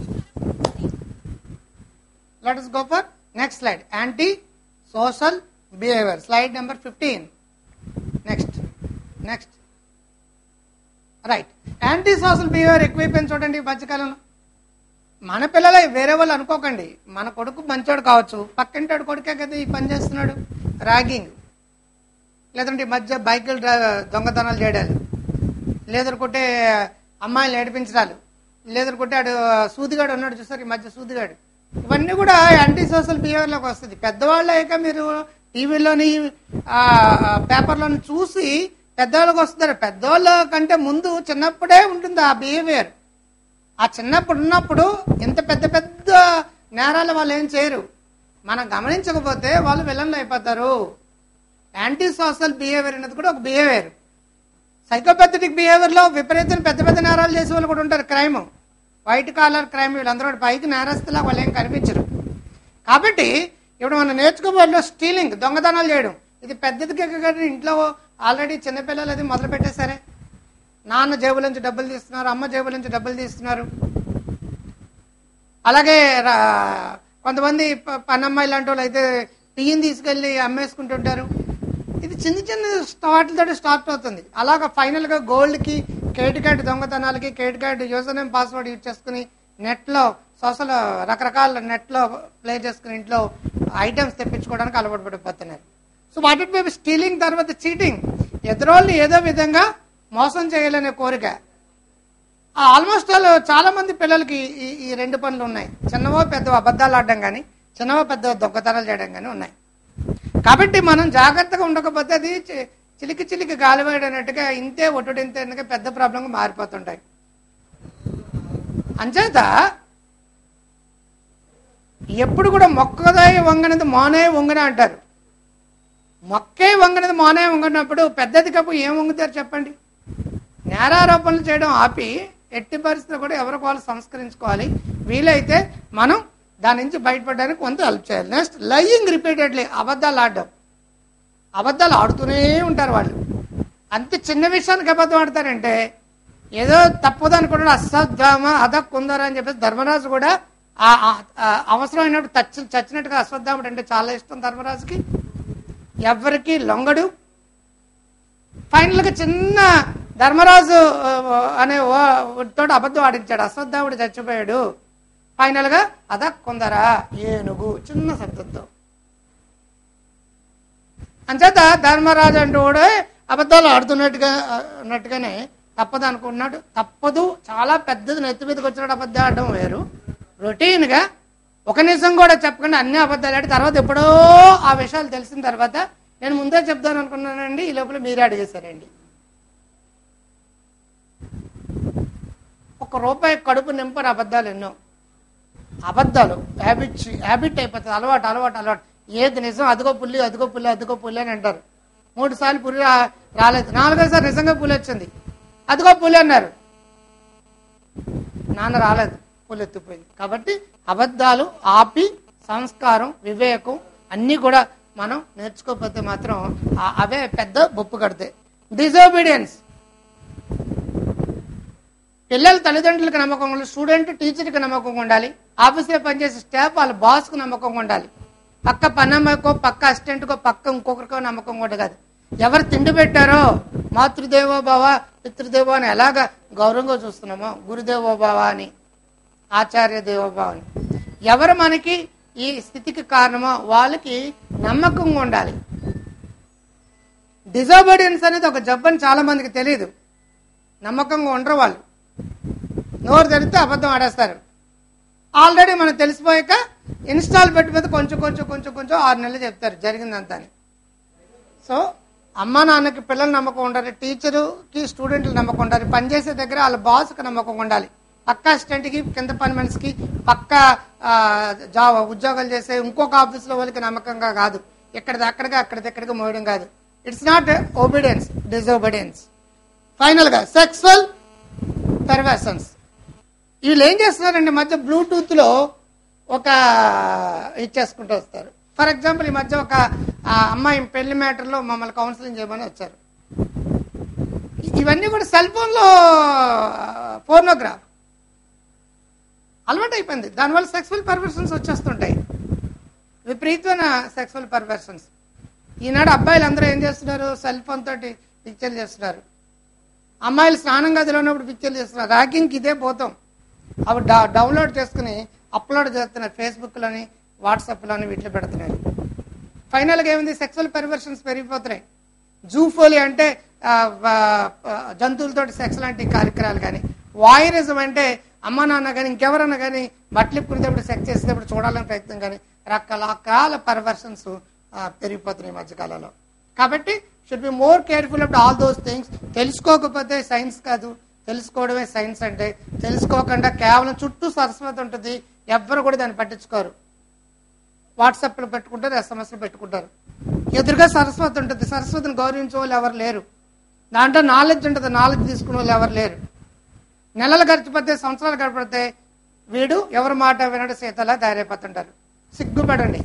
let us go for next slide anti social behaviour slide number fifteen next next right anti social behaviour ఎక్కువైపోయింది చూడండి ఈ మధ్యకాలంలో మన పిల్లలే వేరే వాళ్ళు అనుకోకండి మన కొడుకు మంచోడు కావచ్చు పక్కింటాడు కొడుకే కదా ఈ పని చేస్తున్నాడు ర్యాగింగ్ లేదంటే ఈ మధ్య బైకులు డ్రైవ్ దొంగతనాలు చేయడాలు లేదనుకుంటే అమ్మాయిలు ఏడిపించడాలు లేదనుకుంటే ఆడు సూదిగాడు ఉన్నాడు చూసారు ఈ మధ్య సూదిగాడు ఇవన్నీ కూడా యాంటీ సోషల్ బిహేవియర్లోకి వస్తుంది పెద్దవాళ్ళు అయ్యాక మీరు టీవీలోని పేపర్లోని చూసి పెద్దవాళ్ళకి వస్తున్నారు పెద్దవాళ్ళ కంటే ముందు చిన్నప్పుడే ఉంటుంది ఆ బిహేవియర్ ఆ చిన్నప్పుడు ఉన్నప్పుడు ఇంత పెద్ద పెద్ద నేరాలు వాళ్ళు ఏం చేయరు మనం గమనించకపోతే వాళ్ళు విలన్లు అయిపోతారు యాంటీ సోషల్ బిహేవియర్ అనేది కూడా ఒక బిహేవియర్ సైకోపాథటిక్ బిహేవియర్ లో విపరీతం పెద్ద పెద్ద నేరాలు చేసే వాళ్ళు కూడా ఉంటారు క్రైమ్ వైట్ కాలర్ క్రైమ్ వీళ్ళందరూ కూడా పైకి నేరస్తులా వాళ్ళు ఏం కనిపించరు కాబట్టి ఇప్పుడు మనం నేర్చుకోబోయే స్టీలింగ్ దొంగతనాలు చేయడం ఇది పెద్దది కానీ ఇంట్లో ఆల్రెడీ చిన్నపిల్లలు అది మొదలు పెట్టేశారే నాన్న జేబుల నుంచి డబ్బులు తీస్తున్నారు అమ్మ జేబుల నుంచి డబ్బులు తీస్తున్నారు అలాగే రా- కొంతమంది ప- పనమ్మాయి లాంటి వాళ్ళు అయితే బియ్యం తీసుకెళ్లి అమ్మేసుకుంటుంటారు ఇది చిన్న చిన్న వాటితో స్టార్ట్ అవుతుంది అలాగా ఫైనల్ గా గోల్డ్ కి క్రెడిట్ కార్డు దొంగతనాలకి credit card user name password use చేసుకుని నెట్ లో సోషల్ రకరకాల నెట్ లో ప్లే చేసుకుని ఇంట్లో ఐటమ్స్ తెప్పించుకోవడానికి అలవాటు పడిపోతున్నారు సో వాటి వైపు స్టీలింగ్ తర్వాత చీటింగ్ ఎదురోళ్ళు ఏదో విధంగా మోసం చేయాలనే కోరిక ఆల్మోస్ట్ ఆల్ చాలా మంది పిల్లలకి ఈ ఈ రెండు పనులు ఉన్నాయి చిన్నవో పెద్దవో అబద్ధాలు ఆడడం కానీ చిన్నవో పెద్ద దొంగతనాలు చేయడం కానీ ఉన్నాయి కాబట్టి మనం జాగ్రత్తగా ఉండకపోతే అది చి- చిలికి చిలికి గాలివేయడనట్టుగా ఇంతే ఒట్టుడు ఇంతే అనగా పెద్ద ప్రాబ్లంగా మారిపోతుంటాయి అంచేత ఎప్పుడు కూడా మొక్కదాయి వంగనది మోనే వంగన అంటారు మొక్కే వంగనది మోనే వంగనప్పుడు పెద్దది కప్పు ఏం వంగుతారు చెప్పండి నేరారోపణలు చేయడం ఆపి ఎట్టి పరిస్థితుల్లో కూడా ఎవరికి వాళ్ళు సంస్కరించుకోవాలి వీలైతే మనం దాని నుంచి బయటపడడానికి కొంత హెల్ప్ చేయాలి నెక్స్ట్ లయింగ్ రిపీటెడ్లీ అబద్ధాలు ఆడడం అబద్ధాలు ఆడుతూనే ఉంటారు వాళ్ళు అంత చిన్న విషయానికి అబద్ధం ఆడతారంటే ఏదో తప్పదు అనుకుంటాడు అశ్వత్థామ అదక్కుందర అని చెప్పేసి ధర్మరాజు కూడా ఆ ఆ- ఆ అవసరమైనప్పుడు చచ్చి చచ్చినట్టుగా అశ్వత్థాముడు అంటే చాలా ఇష్టం ధర్మరాజుకి ఎవరికి లొంగడు ఫైనల్ గా చిన్న ధర్మరాజు ఆ, అనే ఓ- తోటి అబద్ధం ఆడించాడు అశ్వత్థాముడు చచ్చిపోయాడు ఫైనల్ గా అద కొందరా ఏనుగు చిన్న శబ్దంతో అంచేత ధర్మరాజు అంటూ కూడా అబద్ధాలు ఆడుతున్నట్టుగా ఆ, ఉన్నట్టుగానే తప్పదు అనుకున్నాడు తప్పదు చాలా పెద్దది నెత్తి మీదకి వచ్చినట్టు అబద్ధాలు ఆడడం వేరు రొటీన్ గా ఒక నిజం కూడా చెప్పకుండా అన్ని అబద్ధాలు ఆడి తర్వాత ఎప్పుడో ఆ విషయాలు తెలిసిన తర్వాత నేను ముందే చెప్దాను అనుకున్నానండి ఈ లోపల మీరే అడిగేశారండి ఒక రూపాయి కడుపు నింపని అబద్ధాలు ఎన్నో అబద్ధాలు హ్యాబిట్ హ్యాబిట్ అయిపోతుంది అలవాటు అలవాటు అలవాటు ఏది నిజం అదిగో పుల్లి అదిగో పుల్లి అదిగో పుల్లి అని అంటారు మూడు సార్లు పులి రా- రాలేదు నాలుగోసారి నిజంగా పులి వచ్చింది అదిగో పులి అన్నారు నాన్న రాలేదు పొలెత్తిపోయింది కాబట్టి అబద్ధాలు ఆపి సంస్కారం వివేకం అన్నీ కూడా మనం నేర్చుకోకపోతే మాత్రం ఆ- అవే పెద్ద బొప్పు కడతాయి డిజోబీడియన్స్ పిల్లలు తల్లిదండ్రులకు నమ్మకం ఉండాలి స్టూడెంట్ టీచర్కి నమ్మకం ఉండాలి ఆఫీస్లో పనిచేసే స్టాఫ్ వాళ్ళ బాస్కు నమ్మకం ఉండాలి పక్క పన్నమ్మకో పక్క అసిస్టెంట్కో పక్క ఇంకొకరికో నమ్మకం కూడా కాదు ఎవరు తిండి పెట్టారో మాతృదేవో భవ పితృదేవో అని ఎలాగ గౌరవంగా చూస్తున్నామో గురుదేవో భవ అని ఆచార్య దేవోభావ అని ఎవరు మనకి ఈ స్థితికి కారణమో వాళ్ళకి నమ్మకంగా ఉండాలి డిజోబీడియన్స్ అనేది ఒక జబ్బని చాలా మందికి తెలియదు నమ్మకంగా ఉండరు వాళ్ళు నోరు తెరిస్తే అబద్ధం ఆడేస్తారు ఆల్రెడీ మనకు తెలిసిపోయాక ఇన్స్టాల్ పెట్టి మీద కొంచెం కొంచెం కొంచెం కొంచెం ఆరు నెలలు చెప్తారు జరిగిందంతా అని సో అమ్మ నాన్నకి పిల్లలు నమ్మకం ఉండాలి టీచరుకి స్టూడెంట్లు నమ్మకం ఉండాలి పనిచేసే దగ్గర వాళ్ళ బాస్కి నమ్మకం ఉండాలి పక్క అసిస్టెంట్కి కింద పని మనిషికి పక్క ఆ, జాబ్ ఉద్యోగాలు చేసే ఇంకొక ఆఫీస్లో వాళ్ళకి నమ్మకంగా కాదు ఇక్కడిది అక్కడికి అక్కడిది ఎక్కడికి మోయడం కాదు ఇట్స్ నాట్ ఒబీడియన్స్ డిజోబీడియన్స్ ఫైనల్గా సెక్సువల్ పెర్వర్సన్స్ వీళ్ళు ఏం చేస్తున్నారండి ఈ మధ్య బ్లూటూత్ లో ఒక ఇచ్చేసుకుంటూ వస్తారు ఫర్ ఎగ్జాంపుల్ ఈ మధ్య ఒక ఆ, అమ్మాయి పెళ్లి మ్యాటర్లో మమ్మల్ని కౌన్సిలింగ్ చేయమని వచ్చారు ఇ- ఇవన్నీ కూడా సెల్ ఫోన్లో ఫోర్నోగ్రాఫ్ అలవాటు అయిపోయింది దానివల్ల సెక్సువల్ పర్వర్షన్స్ వచ్చేస్తుంటాయి విపరీతమైన సెక్సువల్ పర్వర్షన్స్ ఈనాడు అబ్బాయిలు అందరూ ఏం చేస్తున్నారు సెల్ ఫోన్ తోటి పిక్చర్లు చేస్తున్నారు అమ్మాయిలు స్నానం గదిలో ఉన్నప్పుడు పిక్చర్లు చేస్తున్నారు ర్యాకింగ్కి ఇదే పోతాం అవి డా డౌన్లోడ్ చేసుకుని అప్లోడ్ చేస్తున్నారు ఫేస్బుక్లోని వాట్సాప్లోని వీటిలో పెడుతున్నారు ఫైనల్గా ఏముంది సెక్సువల్ పెర్వర్షన్స్ పెరిగిపోతున్నాయి జూఫోలి అంటే ఆ, ఆ, ఆ, జంతువులతోటి సెక్స్ లాంటి కార్యక్రమాలు కానీ వాయిరిజం అంటే అమ్మ నాన్న కానీ ఇంకెవరన్నా కానీ బట్టలు ఇప్పుకునేటప్పుడు సెక్స్ చేసేటప్పుడు చూడాలని ప్రయత్నం కానీ రకరకాల పర్వర్షన్స్ పెరిగిపోతున్నాయి ఈ మధ్యకాలంలో కాబట్టి should be more careful about all those things తెలుసుకోకపోతే సైన్స్ కాదు తెలుసుకోవడమే సైన్స్ అంటే తెలుసుకోకుండా కేవలం చుట్టూ సరస్వతి ఉంటుంది ఎవ్వరు కూడా దాన్ని పట్టించుకోరు వాట్సాప్లో పెట్టుకుంటారు ఎస్ఎంఎస్లో పెట్టుకుంటారు ఎదురుగా సరస్వతి ఉంటుంది సరస్వతిని గౌరవించే వాళ్ళు ఎవరు లేరు దాంట్లో నాలెడ్జ్ ఉంటుంది నాలెడ్జ్ తీసుకునే వాళ్ళు ఎవరు లేరు నెలలు గడిచిపోతే సంవత్సరాలు గడిపితే వీడు ఎవరి మాట వినడు సీతలా తయారైపోతుంటారు సిగ్గుపడండి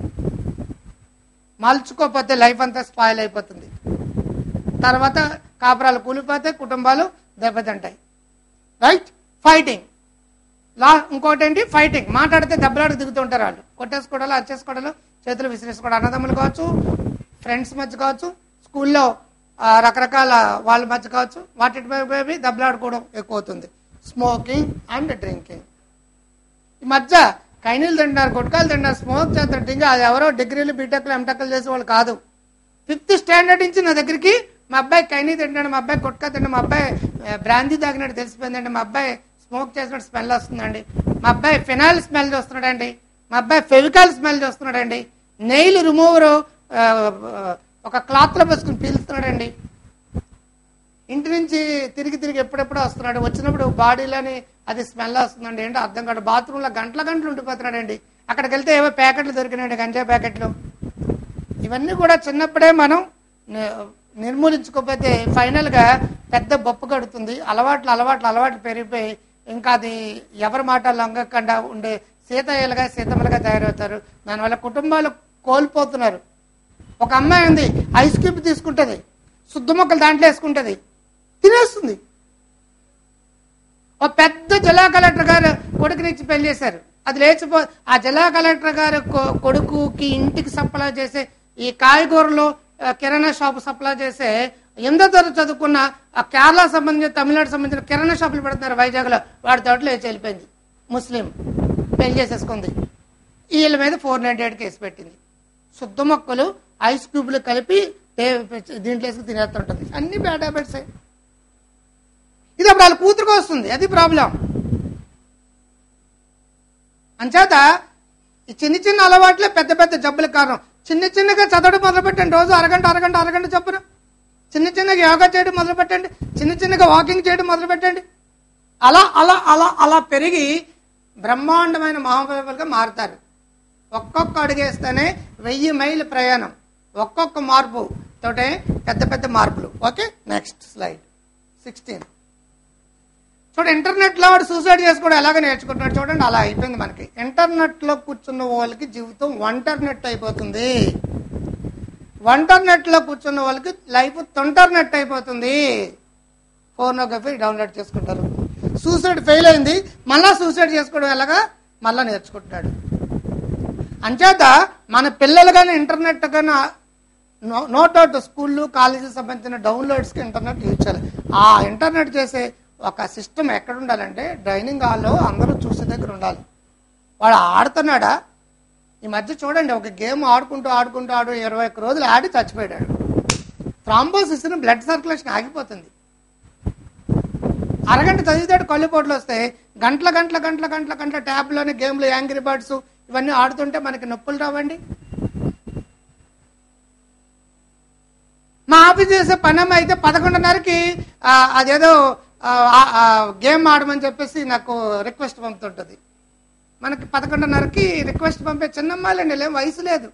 మలుచుకోకపోతే లైఫ్ అంతా స్పాయిల్ అయిపోతుంది తర్వాత కాపురాలు కూలిపోతే కుటుంబాలు దెబ్బతింటాయి రైట్ ఫైటింగ్ లా ఇంకోటి ఏంటి ఫైటింగ్ మాట్లాడితే దెబ్బలాడు దిగుతుంటారు వాళ్ళు కొట్టేసుకోవడాలు అచ్చేసుకోవడాలు చేతులు విసిరేసుకోవడం అన్నదమ్ములు కావచ్చు ఫ్రెండ్స్ మధ్య కావచ్చు స్కూల్లో ఆ, రకరకాల వాళ్ళ మధ్య కావచ్చు వాటి బేబీ దెబ్బలాడుకోవడం ఎక్కువ అవుతుంది స్మోకింగ్ అండ్ డ్రింకింగ్ ఈ మధ్య కైనీలు తింటున్నారు గుట్కాలు తింటున్నారు స్మోక్ చేస్తారు డ్రింక్ అది ఎవరో డిగ్రీలు బీటెక్లు ఎంటెక్లు చేసే వాళ్ళు కాదు ఫిఫ్త్ స్టాండర్డ్ నుంచి నా దగ్గరికి మా అబ్బాయి కైనీ తింటాడు మా అబ్బాయి గుట్కా తింటాడు మా అబ్బాయి ఆ, బ్రాందీ తాగినట్టు తెలిసిపోయిందండి మా అబ్బాయి స్మోక్ చేసినట్టు స్మెల్ వస్తుందండి మా అబ్బాయి ఫినాయిల్ స్మెల్ చూస్తున్నాడండి మా అబ్బాయి ఫెవికాల్ స్మెల్ చూస్తున్నాడండి నెయిల్ రిమూవర్ ఒక క్లాత్ లో వేసుకుని పీలుస్తున్నాడండి ఇంటి నుంచి తిరిగి తిరిగి ఎప్పుడెప్పుడు వస్తున్నాడు వచ్చినప్పుడు బాడీలోని అది స్మెల్ వస్తుందండి ఏంటో అర్థం కాదు బాత్రూంలో గంటల గంటలు ఉండిపోతున్నాడండి అక్కడికి వెళ్తే ఏవో ప్యాకెట్లు దొరికినాయండి గంజా ప్యాకెట్లు ఇవన్నీ కూడా చిన్నప్పుడే మనం ని- నిర్మూలించుకోకపోతే ఫైనల్ గా పెద్ద బొప్పు కడుతుంది అలవాట్లు అలవాట్లు అలవాట్లు పెరిగిపోయి ఇంకా అది ఎవరి మాట లొంగకుండా ఉండే సీతయ్యలుగా సీతమ్మలుగా తయారవుతారు దానివల్ల కుటుంబాలు కోల్పోతున్నారు ఒక అమ్మాయి ఉంది ఐస్ క్యూబ్ తీసుకుంటది శుద్ధ మొక్కలు దాంట్లో వేసుకుంటది తినేస్తుంది ఒక పెద్ద జిల్లా కలెక్టర్ గారు కొడుకునిచ్చి పెళ్లి చేశారు అది లేచిపో ఆ జిల్లా కలెక్టర్ గారు కొ- కొడుకుకి ఇంటికి సప్లై చేసే ఈ కాయగూరలు ఆ, కిరాణా షాప్ సప్లై చేసే ఎంతో ధర చదువుకున్న ఆ కేరళ సంబంధించిన తమిళనాడు సంబంధించిన కిరాణా షాపులు పెడుతున్నారు వైజాగ్ లో వాడి తోటలో లేచి వెళ్ళిపోయింది ముస్లిం పెళ్లి చేసేసుకుంది వీళ్ళ మీద ఫోర్ నైన్టీ ఎయిట్ కేసు పెట్టింది శుద్ధ మొక్కలు ఐస్ క్యూబ్లు కలిపి టే- దీంట్లో వేసుకుని తినేస్తుంటుంది అన్ని బ్యాడ్ హ్యాబిట్స్ ఇది అప్పుడు వాళ్ళ కూతురుకు వస్తుంది అది ప్రాబ్లం అంచేత ఈ చిన్న చిన్న అలవాట్లే పెద్ద పెద్ద జబ్బులకు కారణం చిన్న చిన్నగా చదవడం మొదలు పెట్టండి రోజు అరగంట అరగంట అరగంట చొప్పున చిన్న చిన్నగా యోగా చేయడం మొదలు పెట్టండి చిన్న చిన్నగా వాకింగ్ చేయడం మొదలు పెట్టండి అలా అలా అలా అలా పెరిగి బ్రహ్మాండమైన మహాబలుగా మారుతారు ఒక్కొక్క అడుగేస్తేనే వెయ్యి మైళ్ళ ప్రయాణం ఒక్కొక్క మార్పు తోటే పెద్ద పెద్ద మార్పులు ఓకే నెక్స్ట్ స్లైడ్ సిక్స్టీన్ చూడండి ఇంటర్నెట్ లో వాడు సూసైడ్ చేసుకోవడం ఎలాగ నేర్చుకుంటున్నాడు చూడండి అలా అయిపోయింది మనకి ఇంటర్నెట్ లో కూర్చున్న వాళ్ళకి జీవితం వంటర్నెట్ అయిపోతుంది వంటర్నెట్ లో కూర్చున్న వాళ్ళకి లైఫ్ తొంటర్నెట్ అయిపోతుంది ఫోర్నోగ్రఫీ డౌన్లోడ్ చేసుకుంటారు సూసైడ్ ఫెయిల్ అయింది మళ్ళా సూసైడ్ చేసుకోవడం ఎలాగా మళ్ళా నేర్చుకుంటున్నాడు అంచేత మన పిల్లలు కానీ ఇంటర్నెట్ కానీ నో డౌట్ స్కూళ్ళు కాలేజీ సంబంధించిన డౌన్లోడ్స్కి ఇంటర్నెట్ యూజ్ చేయాలి ఆ ఇంటర్నెట్ చేసే ఒక సిస్టమ్ ఎక్కడ ఉండాలంటే డైనింగ్ హాల్లో అందరూ చూసే దగ్గర ఉండాలి వాడు ఆడుతున్నాడా ఈ మధ్య చూడండి ఒక గేమ్ ఆడుకుంటూ ఆడుకుంటూ ఆడు ఇరవై ఒక్క రోజులు ఆడి చచ్చిపోయాడు థ్రాంబోసిస్ బ్లడ్ సర్క్యులేషన్ ఆగిపోతుంది అరగంట చదివితాడు కళ్ళుపోట్లు వస్తాయి గంటల గంటల గంటల గంటల గంటల ట్యాబ్లోని గేమ్లు యాంగ్రీ బర్డ్స్ ఇవన్నీ ఆడుతుంటే మనకి నొప్పులు రావండి మా ఆఫీస్ చేసే పనమ్మ అయితే పదకొండున్నరకి ఆ, అదేదో ఆ, ఆ, ఆ, గేమ్ ఆడమని చెప్పేసి నాకు రిక్వెస్ట్ పంపుతుంటుంది మనకి పదకొండున్నరకి రిక్వెస్ట్ పంపే చిన్నమ్మాయిలండి లేం వయసు లేదు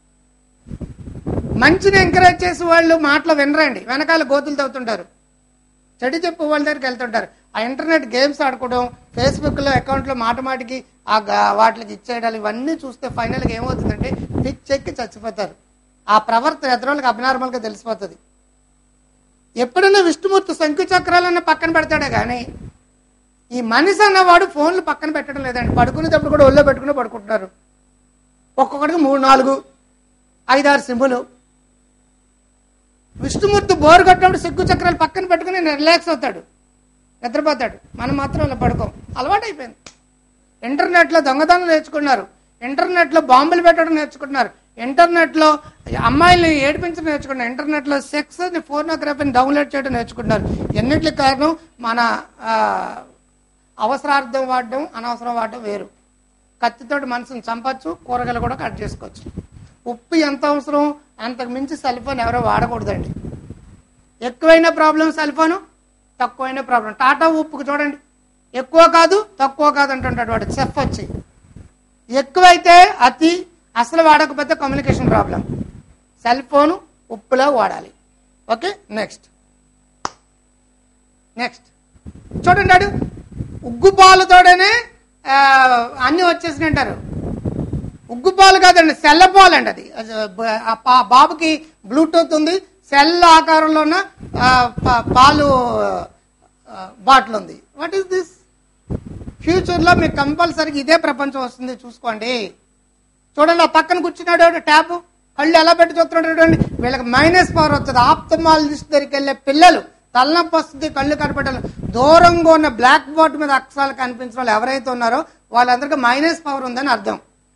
మంచిని ఎంకరేజ్ చేసే వాళ్ళు మాటలు వినరండి వెనకాల గోతులు తవ్వుతుంటారు చెడు చెప్పు వాళ్ళ దగ్గరికి వెళ్తుంటారు ఆ ఇంటర్నెట్ గేమ్స్ ఆడుకోవడం ఫేస్బుక్లో అకౌంట్లో మాట మాటికి ఆ గా- వాటికి ఇచ్చేయడాలు ఇవన్నీ చూస్తే ఫైనల్గా ఏమవుతుందంటే పిచ్చెక్కి చచ్చిపోతారు ఆ ప్రవర్తన ఎదురోళ్ళకి అబ్నార్మల్గా తెలిసిపోతుంది ఎప్పుడైనా విష్ణుమూర్తి శంకు చక్రాలన్న పక్కన పెడతాడే కానీ ఈ మనిషి అన్నవాడు ఫోన్లు పక్కన పెట్టడం లేదండి పడుకునేటప్పుడు కూడా ఒళ్ళో పెట్టుకుని పడుకుంటున్నారు ఒక్కొక్కడికి మూడు నాలుగు ఐదారు సింబులు విష్ణుమూర్తి బోరు కొట్టినప్పుడు సిగ్గు చక్రాలు పక్కన పెట్టుకుని రిలాక్స్ అవుతాడు నిద్రపోతాడు మనం మాత్రం అలా పడుకోం అలవాటు అయిపోయింది ఇంటర్నెట్లో దొంగతనం నేర్చుకున్నారు ఇంటర్నెట్లో బాంబులు పెట్టడం నేర్చుకుంటున్నారు ఇంటర్నెట్లో అమ్మాయిల్ని ఏడిపించడం నేర్చుకున్నారు ఇంటర్నెట్లో సెక్స్ ఫోర్నోగ్రఫీని డౌన్లోడ్ చేయడం నేర్చుకుంటున్నారు ఎన్నిటికి కారణం మన ఆ, అవసరార్థం వాడడం అనవసరం వాడడం వేరు కత్తితోటి మనిషిని చంపచ్చు కూరగాయలు కూడా కట్ చేసుకోవచ్చు ఉప్పు ఎంత అవసరం అంతకు మించి సెల్ ఫోన్ ఎవరో వాడకూడదండి ఎక్కువైన ప్రాబ్లం సెల్ ఫోను తక్కువైన ప్రాబ్లం టాటా ఉప్పుకు చూడండి ఎక్కువ కాదు తక్కువ కాదు అంటుంటాడు వాడు చెఫ్ వచ్చి ఎక్కువైతే అతి అసలు వాడకపోతే కమ్యూనికేషన్ ప్రాబ్లం సెల్ ఫోను ఉప్పులో వాడాలి ఓకే నెక్స్ట్ నెక్స్ట్ చూడండి వాడు ఉగ్గు పాలతోడనే ఆ, అన్నీ వచ్చేసి అంటారు ఉగ్గు పాలు కాదండి సెల్ల పాలు అండి అది అది బ- ఆ పా- బాబుకి బ్లూటూత్ ఉంది సెల్ ఆకారంలో ఉన్న ఆ, పా- పాలు బాటిల్ ఉంది వాట్ ఈస్ దిస్ ఫ్యూచర్లో మీకు కంపల్సరీగా ఇదే ప్రపంచం వస్తుంది చూసుకోండి చూడండి ఆ పక్కన కూర్చున్నాడు ట్యాప్ కళ్ళు ఎలా పెట్టి చూస్తున్నాడు చూడండి వీళ్ళకి మైనస్ పవర్ వస్తుంది ఆప్తమాలజిస్ట్ దగ్గరికి వెళ్ళే పిల్లలు తలనొప్పి వస్తుంది కళ్ళు కనపడాలి దూరంగా ఉన్న బ్లాక్ బోర్డ్ మీద అక్షరాలు కనిపించిన వాళ్ళు ఎవరైతే ఉన్నారో వాళ్ళందరికీ మైనస్ పవర్ ఉందని అర్థం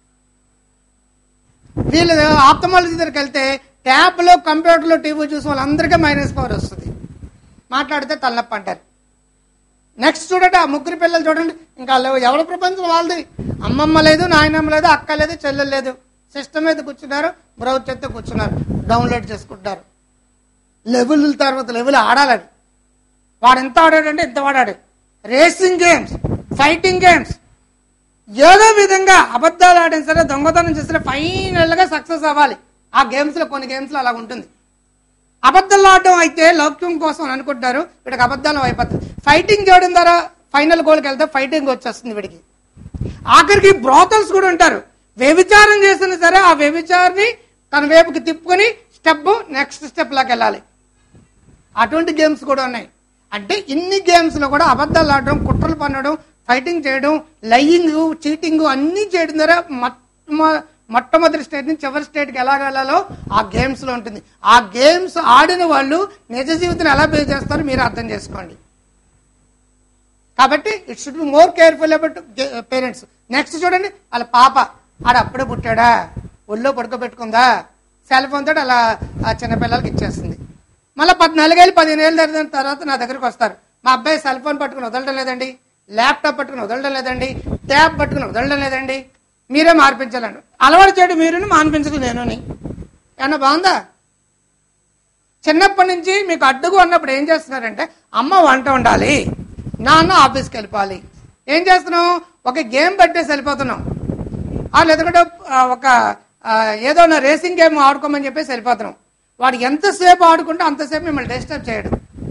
వీళ్ళు ఆప్తమాలజీ దగ్గరికి వెళ్తే ట్యాబ్లో కంప్యూటర్లో టీవీ చూసి వాళ్ళందరికీ మైనస్ పవర్ వస్తుంది మాట్లాడితే తలనొప్పి అంటారు నెక్స్ట్ చూడండి ఆ ముగ్గురు పిల్లలు చూడండి ఇంకా లేవు ఎవరి ప్రపంచం వాళ్ళది అమ్మమ్మ లేదు నాయనమ్మ లేదు అక్క లేదు చెల్లెలు లేదు సిస్టమ్ మీద కూర్చున్నారు బ్రౌజ్ చేస్తే కూర్చున్నారు డౌన్లోడ్ చేసుకుంటారు లెవెల్ తర్వాత లెవెల్ ఆడాలని వాడు ఎంత ఆడాడంటే ఎంత వాడాడు రేసింగ్ గేమ్స్ ఫైటింగ్ గేమ్స్ ఏదో విధంగా అబద్ధాలు ఆడిన సరే దొంగతనం చేసిన ఫైనల్ గా సక్సెస్ అవ్వాలి ఆ గేమ్స్ లో కొన్ని గేమ్స్ లో అలా ఉంటుంది అబద్ధాలు ఆడడం అయితే లౌక్యం కోసం అని అనుకుంటారు వీడికి అబద్ధాలు అయిపోతుంది ఫైటింగ్ చేయడం ద్వారా ఫైనల్ గోల్కి వెళ్తే ఫైటింగ్ వచ్చేస్తుంది వీడికి ఆఖరికి బ్రోతల్స్ కూడా ఉంటారు వ్యభిచారం చేసినా సరే ఆ వ్యభిచారిని తన వైపుకి తిప్పుకొని స్టెప్ నెక్స్ట్ స్టెప్ లాకి వెళ్ళాలి అటువంటి గేమ్స్ కూడా ఉన్నాయి అంటే ఇన్ని గేమ్స్ లో కూడా అబద్ధాలు ఆడడం కుట్రలు పన్నడం ఫైటింగ్ చేయడం లయింగ్ చీటింగ్ అన్ని చేయడం ద్వారా మొట్ట- మొట్టమొదటి స్టేట్ నుంచి చివరి స్టేట్కి ఎలా వెళ్ళాలో ఆ గేమ్స్ లో ఉంటుంది ఆ గేమ్స్ ఆడిన వాళ్ళు నిజ జీవితం ఎలా పే చేస్తారో మీరు అర్థం చేసుకోండి కాబట్టి it should be more careful about parents next చూడండి వాళ్ళ పాప ఆడ అప్పుడే పుట్టాడా ఒళ్ళో పడుకోబెట్టుకుందా సెల్ ఫోన్ తోటి అలా ఆ చిన్నపిల్లలకి ఇచ్చేస్తుంది మళ్ళీ పద్నాలుగేళ్ళు పదిహేను ఏళ్ళు జరిగిన తర్వాత నా దగ్గరికి వస్తారు మా అబ్బాయి సెల్ ఫోన్ పట్టుకుని వదలడం లేదండి ల్యాప్టాప్ పట్టుకుని వదలడం లేదండి ట్యాబ్ పట్టుకుని వదలడం లేదండి మీరే మార్పించాలండి అలవాటు చేయడం మీరు మాన్పించడం నేను ఏమన్నా బాగుందా చిన్నప్పటి నుంచి మీకు అడ్డుగా ఉన్నప్పుడు ఏం చేస్తున్నారంటే అమ్మ వంట ఉండాలి నాన్న ఆఫీస్కి వెళ్ళిపోవాలి ఏం చేస్తున్నాం ఒక గేమ్ పెట్టేసి వెళ్ళిపోతున్నాం ఆ లేదంటే ఆ, ఒక ఆ, ఏదో నా రేసింగ్ గేమ్ ఆడుకోమని చెప్పేసి వెళ్ళిపోతున్నాం వాడు ఎంతసేపు ఆడుకుంటే అంతసేపు మిమ్మల్ని డిస్టర్బ్ చేయడు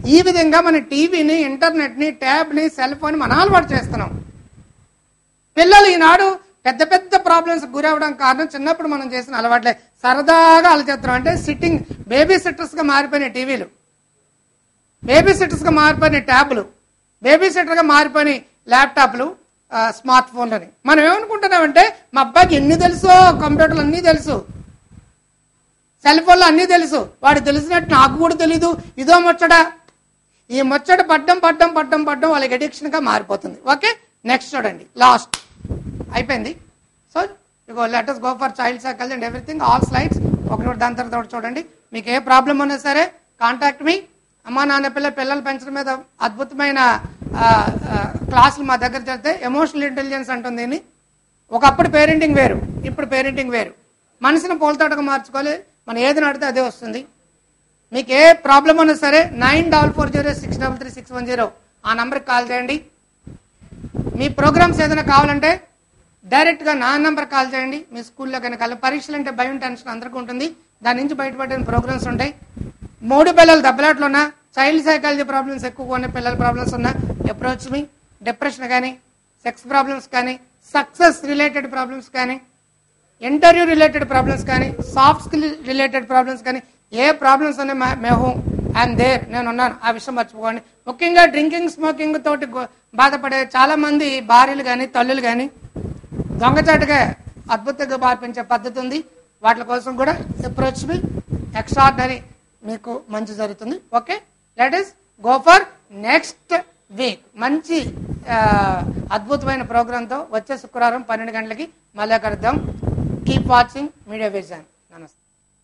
ఈ విధంగా మన టీవీని ఇంటర్నెట్ని ట్యాబ్ని సెల్ ఫోన్ మనం అలవాటు చేస్తున్నాం పిల్లలు ఈనాడు పెద్ద పెద్ద ప్రాబ్లమ్స్ గురవడం కారణం చిన్నప్పుడు మనం చేసిన అలవాట్లే సరదాగా అలచేస్తున్నాం అంటే సిట్టింగ్ బేబీ సిట్టర్స్ గా మారిపోయిన టీవీలు బేబీ సిట్టర్స్ గా మారిపోయిన ట్యాబ్లు బేబీ సిట్టర్ గా మారిపోయిన ల్యాప్టాప్లు ఆ, స్మార్ట్ ఫోన్లని మనం ఏమనుకుంటున్నామంటే మా అబ్బాయికి ఎన్ని తెలుసో కంప్యూటర్లు అన్నీ తెలుసు సెల్ ఫోన్లో అన్నీ తెలుసు వాడు తెలిసినట్టు నాకు కూడా తెలీదు ఇదో ముచ్చట ఈ ముచ్చట పడ్డం పడ్డం పడ్డం పడ్డం వాళ్ళకి addiction గా మారిపోతుంది ఓకే నెక్స్ట్ చూడండి లాస్ట్ అయిపోయింది so ego letters go for child cycle and everything all slides ఒకటి దాని తర్వాత ఒకటి చూడండి మీకు ఏ ప్రాబ్లం ఉన్నా సరే కాంటాక్ట్ మీ అమ్మా నాన్న పిల్ల పిల్లలు పెంచడం మీద అద్భుతమైన ఆ, ఆ, క్లాసులు మా దగ్గర చేస్తే ఎమోషనల్ ఇంటెలిజెన్స్ అంటుంది దీన్ని ఒకప్పుడు పేరెంటింగ్ వేరు ఇప్పుడు పేరెంటింగ్ వేరు మనసును పోల్తాటగా మార్చుకోవాలి మనం ఏది నడితే అదే వస్తుంది మీకు ఏ ప్రాబ్లం ఉన్నా సరే nine double four zero six double three six one zero ఆ నంబర్కి కాల్ చేయండి మీ ప్రోగ్రామ్స్ ఏదైనా కావాలంటే డైరెక్ట్గా నా నంబర్ కాల్ చేయండి మీ స్కూల్లో కనుక పరీక్షలు అంటే భయం టెన్షన్ అందరికీ ఉంటుంది దాని నుంచి బయటపడిన ప్రోగ్రామ్స్ ఉంటాయి మూడు పిల్లలు దెబ్బలాట్లు ఉన్నా చైల్డ్ సైకాలజీ ప్రాబ్లమ్స్ ఎక్కువగా ఉన్న పిల్లల ప్రాబ్లమ్స్ ఉన్నా అప్రోచ్ మీ డిప్రెషన్ కానీ సెక్స్ ప్రాబ్లమ్స్ కానీ సక్సెస్ రిలేటెడ్ ప్రాబ్లమ్స్ కానీ ఇంటర్వ్యూ రిలేటెడ్ ప్రాబ్లమ్స్ కానీ సాఫ్ట్ స్కిల్ రిలేటెడ్ ప్రాబ్లమ్స్ కానీ ఏ ప్రాబ్లమ్స్ ఉన్నాయి మా- మేము ఐఎమ్ దేర్ నేను ఉన్నాను ఆ విషయం మర్చిపోకండి ముఖ్యంగా డ్రింకింగ్ స్మోకింగ్ తోటి గో- బాధపడే చాలా మంది భార్యలు కానీ తల్లులు కానీ దొంగచాటుగా అద్భుతంగా మార్పించే పద్ధతి ఉంది వాటి కోసం కూడా అప్రోచ్ మీ ఎక్స్ట్రాడినరీ మీకు మంచి జరుగుతుంది okay let us go for next week మంచి ఆ, అద్భుతమైన ప్రోగ్రాంతో వచ్చే శుక్రవారం పన్నెండు గంటలకి మళ్ళీ కలుద్దాం కీప్ వాచింగ్ మీడియా విజన్ నమస్తే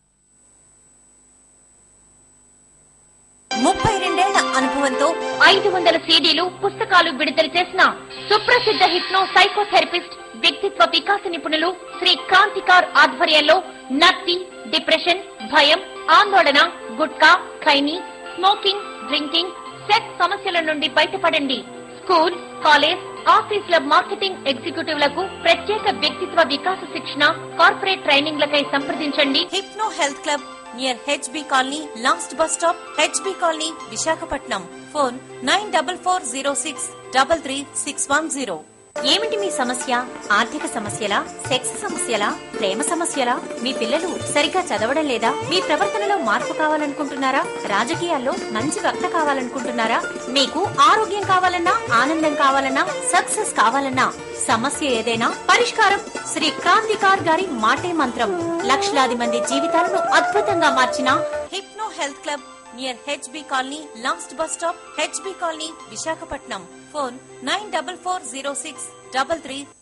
ముప్పై రెండేళ్ల అనుభవంతో ఐదు వందల సీడీలు పుస్తకాలు విడుదల చేసిన సుప్రసిద్ధ హిప్నో సైకోథెరపిస్ట్ వ్యక్తిత్వ వికాస నిపుణులు శ్రీ క్రాంతికార్ ఆధ్వర్యంలో నత్తి డిప్రెషన్ భయం ఆందోళన gutka khaini smoking drinking sex సమస్యల నుండి బయటపడండి స్కూల్ కాలేజ్ ఆఫీసుల మార్కెటింగ్ ఎగ్జిక్యూటివ్లకు ప్రత్యేక వ్యక్తిత్వ వికాస శిక్షణ కార్పొరేట్ ట్రైనింగ్లకై సంప్రదించండి hypno health club near HB colony last bus stop HB colony Visakhapatnam phone nine double four zero six double three six one zero ఏమిటి మీ సమస్య ఆర్థిక సమస్యలా సెక్స్ సమస్యలా ప్రేమ సమస్యలా మీ పిల్లలు సరిగ్గా చదవడం లేదా మీ ప్రవర్తనలో మార్పు కావాలనుకుంటున్నారా రాజకీయాల్లో మంచి వక్త కావాలనుకుంటున్నారా మీకు ఆరోగ్యం కావాలన్నా ఆనందం కావాలన్నా సక్సెస్ కావాలన్నా సమస్య ఏదైనా పరిష్కారం శ్రీ క్రాంతికార్ గారి మాటే మంత్రం లక్షలాది మంది జీవితాలను అద్భుతంగా మార్చిన hypno health club near HB colony last bus stop HB colony Visakhapatnam phone nine double four zero six double three